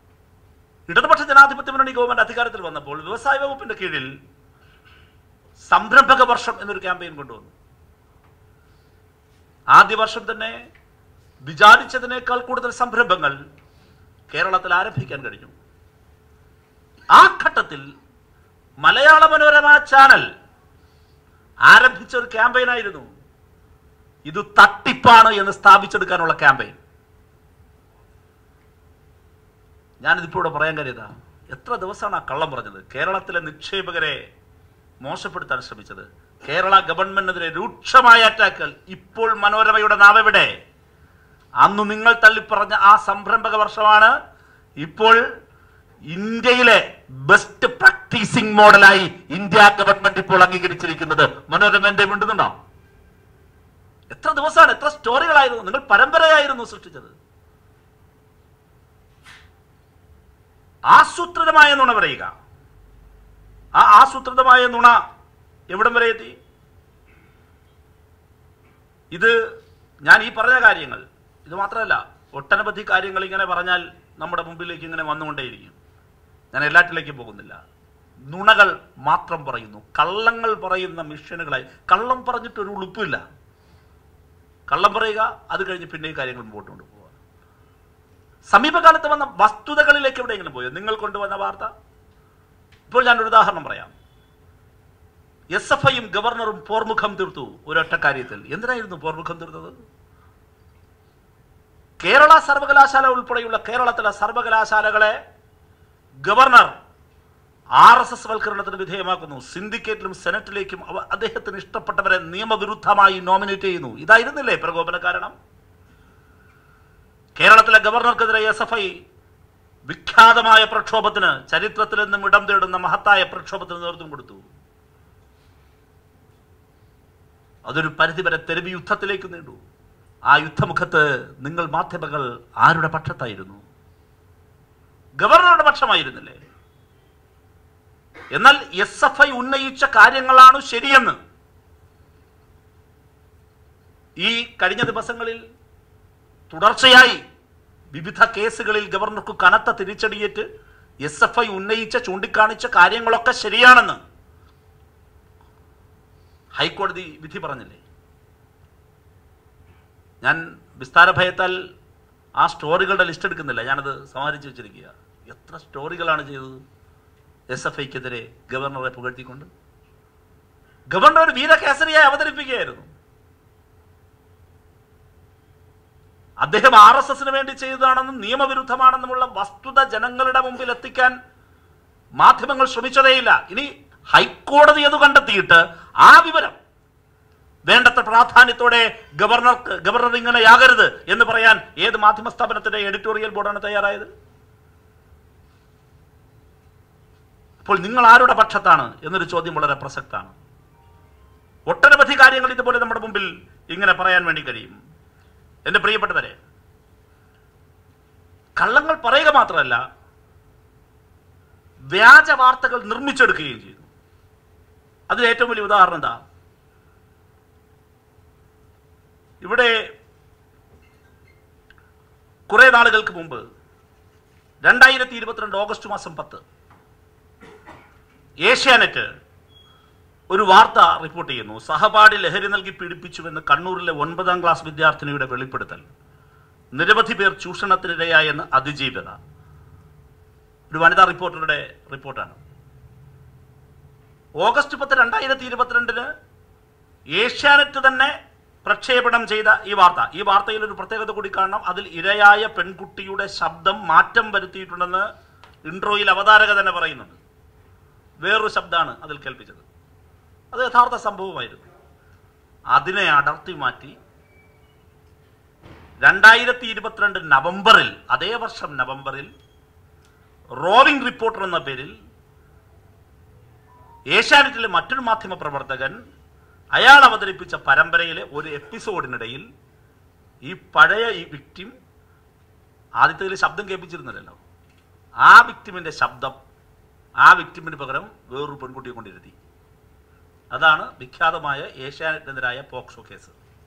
ഇടതുപക്ഷ ജനാധിപത്യ മുന്നണി ഗവൺമെന്റ് അധികാരത്തിൽ വന്നപ്പോൾ വ്യവസായ വകുപ്പിന്റെ കീഴിൽ സംരംഭക വർഷം എന്നൊരു ക്യാമ്പയിൻ കൊണ്ടുവന്നു ആദ്യ വർഷം തന്നെ വിചാരിച്ചതിനേക്കാൾ കൂടുതൽ സംരംഭങ്ങൾ കേരളത്തിൽ ആരംഭിക്കാൻ കഴിഞ്ഞു ആ ഘട്ടത്തിൽ മലയാള മനോരമ ചാനൽ ആരംഭിച്ച ഒരു ക്യാമ്പയിനായിരുന്നു ഇത് തട്ടിപ്പാണ് എന്ന് സ്ഥാപിച്ചെടുക്കാനുള്ള ക്യാമ്പയിൻ ഞാനിതിപ്പോൾ ഇവിടെ പറയാൻ കഴിയതാ എത്ര ദിവസമാണ് ആ കള്ളം പറഞ്ഞത് കേരളത്തിലെ നിക്ഷേപകരെ മോശപ്പെടുത്താൻ ശ്രമിച്ചത് കേരള ഗവൺമെന്റിനെതിരെ രൂക്ഷമായ അറ്റാക്കുകൾ ഇപ്പോൾ മനോരമയുടെ നാവെവിടെ അന്ന് നിങ്ങൾ തള്ളിപ്പറഞ്ഞ ആ സംരംഭക വർഷമാണ് ഇപ്പോൾ ഇന്ത്യയിലെ ബെസ്റ്റ് പ്രാക്ടീസിംഗ് മോഡലായി ഇന്ത്യ ഗവൺമെന്റ് ഇപ്പോൾ അംഗീകരിച്ചിരിക്കുന്നത് മനോരമ എന്റെ മിണ്ടുന്നുണ്ടോ എത്ര ദിവസമാണ് എത്ര സ്റ്റോറികളായിരുന്നു നിങ്ങൾ പരമ്പരയായിരുന്നു സൃഷ്ടിച്ചത് ആസൂത്രിതമായ നുണ പറയുക ആ ആസൂത്രിതമായ നുണ എവിടം വരെ എത്തി ഇത് ഞാൻ ഈ പറഞ്ഞ കാര്യങ്ങൾ ഇത് മാത്രമല്ല ഒട്ടനവധി കാര്യങ്ങൾ ഇങ്ങനെ പറഞ്ഞാൽ നമ്മുടെ മുമ്പിലേക്ക് ഇങ്ങനെ വന്നുകൊണ്ടേയിരിക്കും ഞാൻ എല്ലാറ്റിലേക്കും പോകുന്നില്ല നുണകൾ മാത്രം പറയുന്നു കള്ളങ്ങൾ പറയുന്ന മിഷനുകളായി കള്ളം പറഞ്ഞിട്ട് ഒരു ഉളുപ്പില്ല കള്ളം പറയുക അത് കഴിഞ്ഞ് പിന്നെയും കാര്യങ്ങൾ മുമ്പോട്ട് കൊണ്ടുപോകുക സമീപകാലത്ത് വന്ന വസ്തുതകളിലേക്ക് എവിടെയെങ്കിലും പോയോ നിങ്ങൾ കൊണ്ടുവന്ന വാർത്ത ഇപ്പോൾ ഞാനൊരു ഉദാഹരണം പറയാം എസ് എഫ് ഐയും ഗവർണറും പോർമുഖം തീർത്തു ഒരൊറ്റ കാര്യത്തിൽ എന്തിനായിരുന്നു പോർമുഖം തീർത്തത് കേരള സർവകലാശാല ഉൾപ്പെടെയുള്ള കേരളത്തിലെ സർവകലാശാലകളെ ഗവർണർ ആർ എസ് എസ് വൽക്കരണത്തിന് വിധേയമാക്കുന്നു സിൻഡിക്കേറ്റിലും സെനറ്റിലേക്കും അവ- അദ്ദേഹത്തിന് ഇഷ്ടപ്പെട്ടവരെ നിയമവിരുദ്ധമായി നോമിനേറ്റ് ചെയ്യുന്നു ഇതായിരുന്നില്ലേ പ്രകോപന കാരണം കേരളത്തിലെ ഗവർണർക്കെതിരെ എസ് എഫ് ഐ വിഖ്യാതമായ പ്രക്ഷോഭത്തിന് ചരിത്രത്തിൽ നിന്നും ഇടം തേടുന്ന മഹത്തായ പ്രക്ഷോഭത്തിന് നേതൃത്വം കൊടുത്തു അതൊരു പരിധിവരെ തെരുവ് യുദ്ധത്തിലേക്ക് നീണ്ടു ആ യുദ്ധമുഖത്ത് നിങ്ങൾ മാധ്യമങ്ങൾ ആരുടെ പക്ഷത്തായിരുന്നു ഗവർണറുടെ പക്ഷമായിരുന്നില്ലേ എന്നാൽ എസ് എഫ് ഐ ഉന്നയിച്ച കാര്യങ്ങളാണ് ശരിയെന്ന് ഈ കഴിഞ്ഞ ദിവസങ്ങളിൽ തുടർച്ചയായി വിവിധ കേസുകളിൽ ഗവർണർക്ക് കനത്ത തിരിച്ചടിയേറ്റ് എസ് എഫ് ഐ ഉന്നയിച്ച ചൂണ്ടിക്കാണിച്ച കാര്യങ്ങളൊക്കെ ശരിയാണെന്ന് ഹൈക്കോടതി വിധി പറഞ്ഞില്ലേ ഞാൻ വിസ്താര ഭയത്താൽ ആ സ്റ്റോറികളുടെ ലിസ്റ്റ് എടുക്കുന്നില്ല ഞാനത് സമാഹരിച്ചു വെച്ചിരിക്കുക എത്ര സ്റ്റോറികളാണ് ചെയ്തത് എസ് എഫ് ഐക്കെതിരെ ഗവർണറെ പുകഴ്ത്തിക്കൊണ്ട് ഗവർണർ ഒരു വീരകേസരിയായി അവതരിപ്പിക്കുകയായിരുന്നു അദ്ദേഹം ആർ എസ് എസിന് വേണ്ടി ചെയ്തതാണെന്നും നിയമവിരുദ്ധമാണെന്നുമുള്ള വസ്തുത ജനങ്ങളുടെ മുമ്പിൽ എത്തിക്കാൻ മാധ്യമങ്ങൾ ശ്രമിച്ചതേയില്ല ഇനി ഹൈക്കോടതി അത് കണ്ടെത്തിയിട്ട് ആ വിവരം വേണ്ടത്ര പ്രാധാന്യത്തോടെ ഗവർണർക്ക് ഗവർണർ ഇങ്ങനെയാകരുത് എന്ന് പറയാൻ ഏത് മാധ്യമ സ്ഥാപനത്തിന്റെ എഡിറ്റോറിയൽ ബോർഡാണ് തയ്യാറായത് അപ്പോൾ നിങ്ങൾ ആരുടെ പക്ഷത്താണ് എന്നൊരു ചോദ്യം വളരെ പ്രസക്താണ് ഒട്ടനവധി കാര്യങ്ങൾ ഇതുപോലെ നമ്മുടെ മുമ്പിൽ ഇങ്ങനെ പറയാൻ വേണ്ടി കഴിയും എൻ്റെ പ്രിയപ്പെട്ടവരെ കള്ളങ്ങൾ പറയുക മാത്രമല്ല വ്യാജ വാർത്തകൾ നിർമ്മിച്ചെടുക്കുകയും ചെയ്തു അതിൽ ഏറ്റവും വലിയ ഉദാഹരണം എന്താ ഇവിടെ കുറെ നാളുകൾക്ക് മുമ്പ് രണ്ടായിരത്തി ഇരുപത്തിരണ്ട് ഓഗസ്റ്റ് മാസം പത്ത് ഏഷ്യാനെറ്റ് ഒരു വാർത്ത റിപ്പോർട്ട് ചെയ്യുന്നു സഹപാഠി ലഹരി നൽകി പീഡിപ്പിച്ചുവെന്ന് കണ്ണൂരിലെ ഒൻപതാം ക്ലാസ് വിദ്യാർത്ഥിനിയുടെ വെളിപ്പെടുത്തൽ നിരവധി പേർ ചൂഷണത്തിനിരയായെന്ന് അതിജീവത ഒരു വനിതാ റിപ്പോർട്ടറുടെ റിപ്പോർട്ടാണ് ഓഗസ്റ്റ് പത്ത് രണ്ടായിരത്തി ഇരുപത്തിരണ്ടിന് ഏഷ്യാനെറ്റ് തന്നെ പ്രക്ഷേപണം ചെയ്ത ഈ വാർത്ത ഈ വാർത്തയിൽ ഒരു പ്രത്യേകത കൂടി കാണണം അതിൽ ഇരയായ പെൺകുട്ടിയുടെ ശബ്ദം മാറ്റം വരുത്തിയിട്ടുണ്ടെന്ന് ഇൻട്രോയിൽ അവതാരക തന്നെ പറയുന്നുണ്ട് വേറൊരു ശബ്ദമാണ് അതിൽ കേൾപ്പിച്ചത് അത് യഥാർത്ഥ സംഭവമായിരുന്നു അതിനെ അടർത്തി മാറ്റി രണ്ടായിരത്തി ഇരുപത്തിരണ്ട് നവംബറിൽ അതേ വർഷം നവംബറിൽ റോവിംഗ് റിപ്പോർട്ടർ എന്ന പേരിൽ ഏഷ്യാനെറ്റിലെ മറ്റൊരു മാധ്യമ പ്രവർത്തകൻ അയാൾ അവതരിപ്പിച്ച പരമ്പരയിലെ ഒരു എപ്പിസോഡിനിടയിൽ ഈ പഴയ ഈ വിക്റ്റിം ആദ്യത്തേതിൽ ശബ്ദം കേൾപ്പിച്ചിരുന്നില്ലല്ലോ ആ വിക്റ്റിമിന്റെ ശബ്ദം ആ വിക്റ്റിമിന് പകരം വേറൊരു പെൺകുട്ടിയെ കൊണ്ടിരുത്തി അതാണ് വിഖ്യാതമായ ഏഷ്യാനെറ്റിനെതിരായ പോക്സോ കേസ്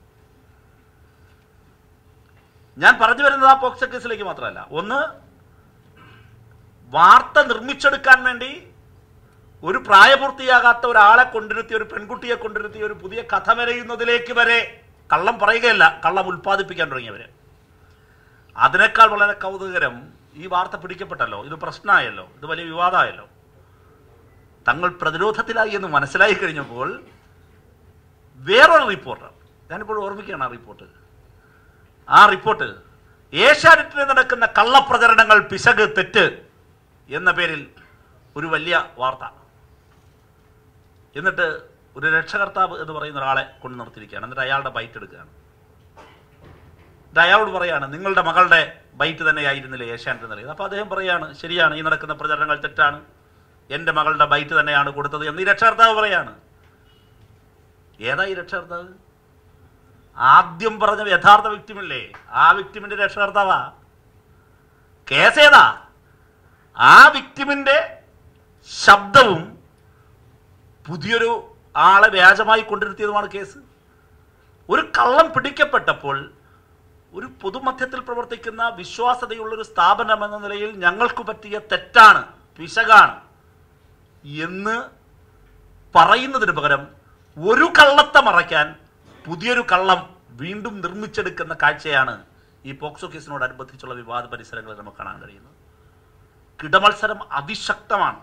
ഞാൻ പറഞ്ഞു വരുന്നത് ആ പോക്സോ കേസിലേക്ക് മാത്രമല്ല ഒന്ന് വാർത്ത നിർമ്മിച്ചെടുക്കാൻ വേണ്ടി ഒരു പ്രായപൂർത്തിയാകാത്ത ഒരാളെ കൊണ്ടിരുത്തി ഒരു പെൺകുട്ടിയെ കൊണ്ടിരുത്തി ഒരു പുതിയ കഥ വരയുന്നതിലേക്ക് വരെ കള്ളം പറയുകയല്ല കള്ളം ഉൽപ്പാദിപ്പിക്കാൻ തുടങ്ങിയവര് അതിനേക്കാൾ വളരെ കൗതുകരം ഈ വാർത്ത പിടിക്കപ്പെട്ടല്ലോ ഇത് പ്രശ്നമായല്ലോ ഇത് വലിയ വിവാദമായല്ലോ തങ്ങൾ പ്രതിരോധത്തിലായി എന്ന് മനസ്സിലായി കഴിഞ്ഞപ്പോൾ വേറൊരു റിപ്പോർട്ടർ ഞാനിപ്പോൾ ഓർമ്മിക്കുകയാണ് ആ റിപ്പോർട്ട് ആ റിപ്പോർട്ട് ഏഷ്യാനെറ്റിൽ നടക്കുന്ന കള്ളപ്രചരണങ്ങൾ പിശക് തെറ്റ് എന്ന പേരിൽ ഒരു വലിയ വാർത്ത എന്നിട്ട് ഒരു രക്ഷകർത്താവ് എന്ന് പറയുന്ന ഒരാളെ കൊണ്ട് നിർത്തിയിരിക്കുകയാണ് എന്നിട്ട് അയാളുടെ ബൈറ്റ് എടുക്കുകയാണ് എന്നിട്ട് അയാളോട് പറയാണ് നിങ്ങളുടെ മകളുടെ ബൈറ്റ് തന്നെയായിരുന്നില്ലേ ഏഷ്യാനെറ്റ് എന്നറിയത് അപ്പോൾ അദ്ദേഹം പറയാണ് ശരിയാണ് ഈ നടക്കുന്ന പ്രചരണങ്ങൾ തെറ്റാണ് എൻ്റെ മകളുടെ ബൈറ്റ് തന്നെയാണ് കൊടുത്തത് എന്ന് ഈ രക്ഷകർത്താവ് പറയാണ് ഏതാ ഈ രക്ഷകർത്താവ് ആദ്യം പറഞ്ഞ യഥാർത്ഥ വിക്ടിമില്ലേ ആ വിക്ടിമിന്റെ രക്ഷകർത്താവാ കേസ് ഏതാ ആ വിക്ടിമിന്റെ ശബ്ദവും പുതിയൊരു ആളെ വ്യാജമായി കൊണ്ടിരുത്തിയതുമാണ് കേസ് ഒരു കള്ളം പിടിക്കപ്പെട്ടപ്പോൾ ഒരു പൊതുമധ്യത്തിൽ പ്രവർത്തിക്കുന്ന വിശ്വാസതയുള്ളൊരു സ്ഥാപനം എന്ന നിലയിൽ ഞങ്ങൾക്ക് പറ്റിയ തെറ്റാണ് പിശകാണ് എന്ന് പറയുന്നതിന് പകരം ഒരു കള്ളത്തെ മറയ്ക്കാൻ പുതിയൊരു കള്ളം വീണ്ടും നിർമ്മിച്ചെടുക്കുന്ന കാഴ്ചയാണ് ഈ പോക്സോ കേസിനോടനുബന്ധിച്ചുള്ള വിവാദ പരിസരങ്ങളിൽ നമുക്ക് കാണാൻ കഴിയുന്നത് കിടമത്സരം അതിശക്തമാണ്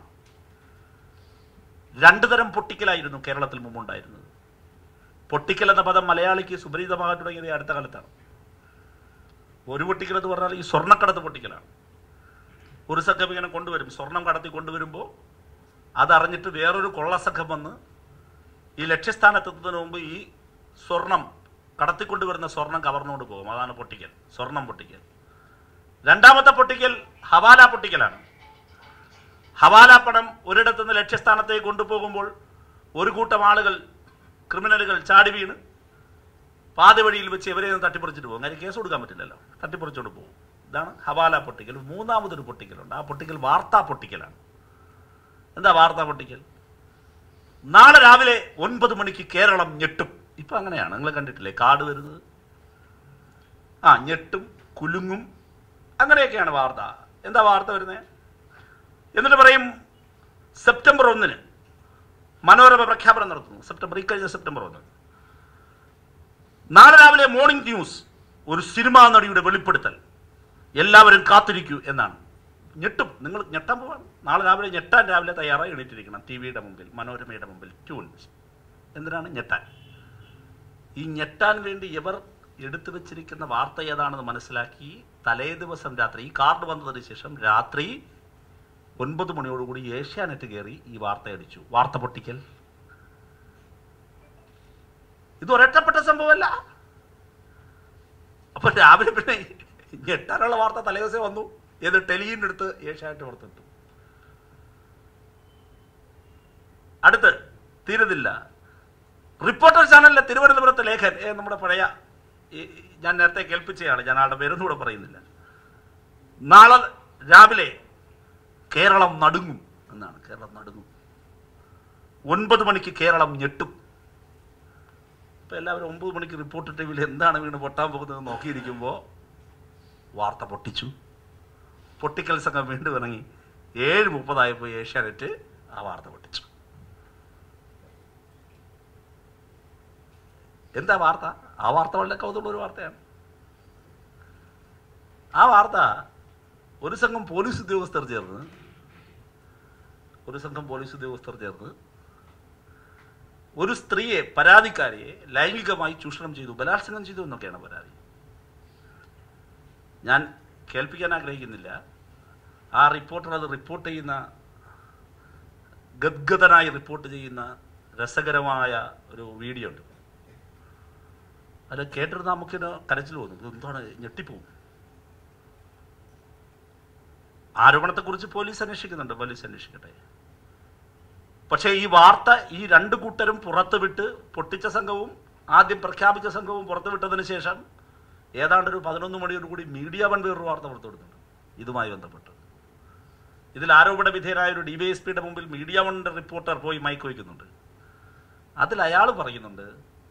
രണ്ടു തരം പൊട്ടിക്കലായിരുന്നു കേരളത്തിൽ മുമ്പുണ്ടായിരുന്നത് പൊട്ടിക്കൽ എന്ന പദം മലയാളിക്ക് സുപരിചിതമാകാൻ തുടങ്ങിയത് ഈ അടുത്ത കാലത്താണ് ഒരു പൊട്ടിക്കൽ എന്ന് പറഞ്ഞാൽ ഈ സ്വർണ്ണക്കടത്ത് പൊട്ടിക്കലാണ് ഒരു സംഘം ഇങ്ങനെ കൊണ്ടുവരും സ്വർണം കടത്തി കൊണ്ടുവരുമ്പോൾ അതറിഞ്ഞിട്ട് വേറൊരു കൊള്ളസംഘം വന്ന് ഈ ലക്ഷ്യസ്ഥാനത്തെത്തുന്നതിന് മുമ്പ് ഈ സ്വർണം കടത്തിക്കൊണ്ടുവരുന്ന സ്വർണം കവർന്നുകൊണ്ട് പോകും അതാണ് പൊട്ടിക്കൽ സ്വർണം പൊട്ടിക്കൽ രണ്ടാമത്തെ പൊട്ടിക്കൽ ഹവാല പൊട്ടിക്കലാണ് ഹവാല പണം ഒരിടത്തു നിന്ന് ലക്ഷ്യസ്ഥാനത്തേക്ക് കൊണ്ടുപോകുമ്പോൾ ഒരു കൂട്ടം ആളുകൾ ക്രിമിനലുകൾ ചാടി വീണ് പാതി വഴിയിൽ വെച്ച് ഇവരെ ഒന്ന് തട്ടിപ്പറിച്ചിട്ട് പോകും കാര്യം കേസ് കൊടുക്കാൻ പറ്റില്ലല്ലോ തട്ടിപ്പറിച്ചുകൊണ്ട് പോകും ഇതാണ് ഹവാല പൊട്ടിക്കൽ മൂന്നാമതൊരു പൊട്ടിക്കലുണ്ട് ആ പൊട്ടിക്കൽ വാർത്താ പൊട്ടിക്കലാണ് എന്താ വാർത്താ പൊട്ടിക്കൽ നാളെ രാവിലെ ഒൻപത് മണിക്ക് കേരളം ഞെട്ടും ഇപ്പൊ അങ്ങനെയാണ് നിങ്ങൾ കണ്ടിട്ടില്ലേ കാർഡ് വരുന്നത് ആ ഞെട്ടും കുലുങ്ങും അങ്ങനെയൊക്കെയാണ് വാർത്ത എന്താ വാർത്ത വരുന്നത് എന്നിട്ട് പറയും സെപ്റ്റംബർ ഒന്നിന് മനോരമ പ്രഖ്യാപനം നടത്തുന്നു സെപ്റ്റംബർ ഇക്കഴിഞ്ഞ സെപ്റ്റംബർ ഒന്ന് നാളെ രാവിലെ മോർണിംഗ് ന്യൂസ് ഒരു സിനിമാ നടിയുടെ വെളിപ്പെടുത്തൽ എല്ലാവരും കാത്തിരിക്കൂ എന്നാണ് ഞെട്ടും നിങ്ങൾ ഞെട്ടാൻ പോവാണ് നാളെ രാവിലെ ഞെട്ടാൻ രാവിലെ തയ്യാറായി എണീറ്റിരിക്കണം ടി വിയുടെ മുമ്പിൽ മനോരമയുടെ മുമ്പിൽ ട്യൂൺ എന്തിനാണ് ഞെട്ടാൻ ഈ ഞെട്ടാൻ വേണ്ടി ഇവർ എടുത്തു വെച്ചിരിക്കുന്ന വാർത്ത ഏതാണെന്ന് മനസ്സിലാക്കി തലേ ദിവസം രാത്രി ഈ കാർഡ് വന്നതിന് ശേഷം രാത്രി ഒൻപത് മണിയോടുകൂടി ഏഷ്യാനെറ്റ് കയറി ഈ വാർത്ത അടിച്ചു വാർത്ത പൊട്ടിക്കൽ ഇത് ഒരൊറ്റപ്പെട്ട സംഭവമല്ല അപ്പൊ രാവിലെ പിന്നെ ഞെട്ടാനുള്ള വാർത്ത തലേദിവസം വന്നു ഏത് ടെലിയുടെ അടുത്ത് ഏഷ്യാനെറ്റ് പുറത്തിട്ടു അടുത്ത് തീരുന്നില്ല റിപ്പോർട്ടർ ചാനലിലെ തിരുവനന്തപുരത്തെ ലേഖൻ ഏ, നമ്മുടെ പഴയ ഈ- ഞാൻ നേരത്തെ കേൾപ്പിച്ചയാണ് ഞാൻ ആളുടെ പേരൊന്നും കൂടെ പറയുന്നില്ല നാളെ രാവിലെ കേരളം നടുങ്ങും എന്നാണ് കേരളം നടുങ്ങും ഒൻപത് മണിക്ക് കേരളം ഞെട്ടും ഇപ്പൊ എല്ലാവരും ഒമ്പത് മണിക്ക് റിപ്പോർട്ട് ടി വിയിൽ എന്താണ് വീണ് പൊട്ടാൻ പോകുന്നത് നോക്കിയിരിക്കുമ്പോൾ വാർത്ത പൊട്ടിച്ചു പൊട്ടിക്കൽ സംഘം വീണ്ടും ഇറങ്ങി ഏഴ് മുപ്പതായപ്പോൾ ഏഷ്യാനെറ്റ് ആ വാർത്ത പൊട്ടിച്ചു എന്താ വാർത്ത ആ വാർത്ത വളരെ കൗതുകമുള്ള ഒരു വാർത്തയാണ് ആ വാർത്ത ഒരു സംഘം പോലീസ് ഉദ്യോഗസ്ഥർ ചേർന്ന് ഒരു സംഘം പോലീസ് ഉദ്യോഗസ്ഥർ ചേർന്ന് ഒരു സ്ത്രീയെ പരാതിക്കാരിയെ ലൈംഗികമായി ചൂഷണം ചെയ്തു ബലാത്സംഗം ചെയ്തു എന്നൊക്കെയാണ് പരാതി ഞാൻ കേൾപ്പിക്കാൻ ആഗ്രഹിക്കുന്നില്ല ആ റിപ്പോർട്ടർ അത് റിപ്പോർട്ട് ചെയ്യുന്ന ഗദ്ഗതനായി റിപ്പോർട്ട് ചെയ്യുന്ന രസകരമായ ഒരു വീഡിയോ ഉണ്ട് അത് കേട്ടിട്ട് നമുക്കിന് കരച്ചിൽ തോന്നും ഇത് എന്താണ് ഞെട്ടിപ്പോവും ആരോപണത്തെക്കുറിച്ച് പോലീസ് അന്വേഷിക്കുന്നുണ്ട് പോലീസ് അന്വേഷിക്കട്ടെ പക്ഷേ ഈ വാർത്ത ഈ രണ്ട് കൂട്ടരും പുറത്തുവിട്ട് പൊട്ടിച്ച സംഘവും ആദ്യം പ്രഖ്യാപിച്ച സംഘവും പുറത്തുവിട്ടതിന് ശേഷം ഏതാണ്ട് ഒരു പതിനൊന്ന് മണിയോട് കൂടി മീഡിയ വൺ വേറൊരു വാർത്ത പുറത്തുവിടുന്നുണ്ട് ഇതുമായി ബന്ധപ്പെട്ട് ഇതിൽ ആരോപണ വിധേയരായ ഒരു ഡിവൈഎസ്പിയുടെ മുമ്പിൽ മീഡിയ വണ്ണിന്റെ റിപ്പോർട്ടർ പോയി മൈക്ക് വയ്ക്കുന്നുണ്ട് അതിൽ അയാൾ പറയുന്നുണ്ട്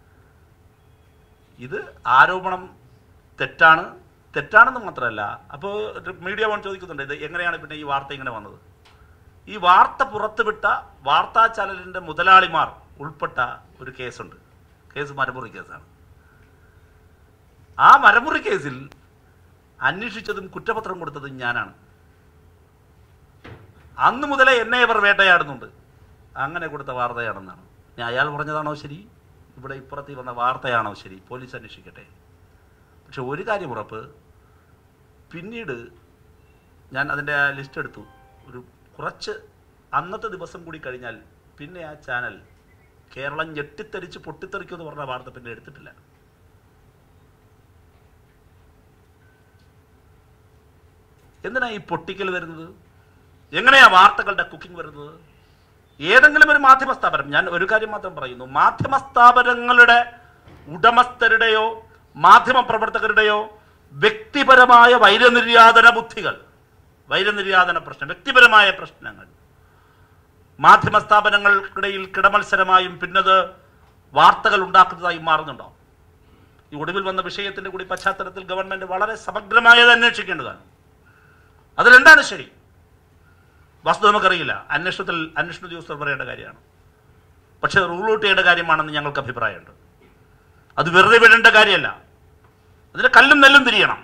ഇത് ആരോപണം തെറ്റാണ് തെറ്റാണെന്ന് മാത്രമല്ല അപ്പോൾ മീഡിയ വൺ ചോദിക്കുന്നുണ്ട് ഇത് എങ്ങനെയാണ് പിന്നെ ഈ വാർത്ത ഇങ്ങനെ വന്നത് ഈ വാർത്ത പുറത്തുവിട്ട വാർത്താ ചാനലിൻ്റെ മുതലാളിമാർ ഉൾപ്പെട്ട ഒരു കേസുണ്ട് കേസ് മരമുറി കേസാണ് ആ മരമുറി കേസിൽ അന്വേഷിച്ചതും കുറ്റപത്രം കൊടുത്തതും ഞാനാണ് അന്ന് മുതലേ എന്നെ ഇവർ വേട്ടയാടുന്നുണ്ട് അങ്ങനെ കൊടുത്ത വാർത്തയാണെന്നാണ് ഞാൻ അയാൾ പറഞ്ഞതാണോ ശരി ഇവിടെ ഇപ്പുറത്ത് വന്ന വാർത്തയാണോ ശരി പോലീസ് അന്വേഷിക്കട്ടെ പക്ഷെ ഒരു കാര്യം ഉറപ്പ് പിന്നീട് ഞാൻ അതിൻ്റെ ആ ലിസ്റ്റ് എടുത്തു ഒരു കുറച്ച് അന്നത്തെ ദിവസം കൂടി കഴിഞ്ഞാൽ പിന്നെ ആ ചാനൽ കേരളം ഞെട്ടിത്തെറിച്ച് പൊട്ടിത്തെറിക്കുമെന്ന് പറഞ്ഞ വാർത്ത പിന്നെ എടുത്തിട്ടില്ല എന്തിനാ ഈ പൊട്ടിക്കൽ വരുന്നത് എങ്ങനെയാ വാർത്തകളുടെ കുക്കിംഗ് വരുന്നത് ഏതെങ്കിലും ഒരു മാധ്യമ സ്ഥാപനം ഞാൻ ഒരു കാര്യം മാത്രം പറയുന്നു മാധ്യമ സ്ഥാപനങ്ങളുടെ ഉടമസ്ഥരുടെയോ മാധ്യമ പ്രവർത്തകരുടെയോ വ്യക്തിപരമായ വൈരനിര്യാതന ബുദ്ധികൾ വൈരനിര്യാതന പ്രശ്നം വ്യക്തിപരമായ പ്രശ്നങ്ങൾ മാധ്യമ സ്ഥാപനങ്ങൾക്കിടയിൽ കിടമത്സരമായും പിന്നത് വാർത്തകൾ ഉണ്ടാക്കുന്നതായും മാറുന്നുണ്ടോ ഈ ഒടുവിൽ വന്ന വിഷയത്തിന്റെ കൂടി പശ്ചാത്തലത്തിൽ ഗവൺമെന്റ് വളരെ സമഗ്രമായത് അന്വേഷിക്കേണ്ടതാണ് അതിലെന്താണ് ശരി വസ്തു നമുക്കറിയില്ല അന്വേഷണത്തിൽ അന്വേഷണ ഉദ്യോഗസ്ഥർ പറയേണ്ട കാര്യമാണ് പക്ഷേ റൂൾ ഔട്ട് ചെയ്യേണ്ട കാര്യമാണെന്ന് ഞങ്ങൾക്ക് അഭിപ്രായമുണ്ട് അത് വെറുതെ വിടേണ്ട കാര്യമല്ല അതിന് കല്ലും നെല്ലും തിരിയണം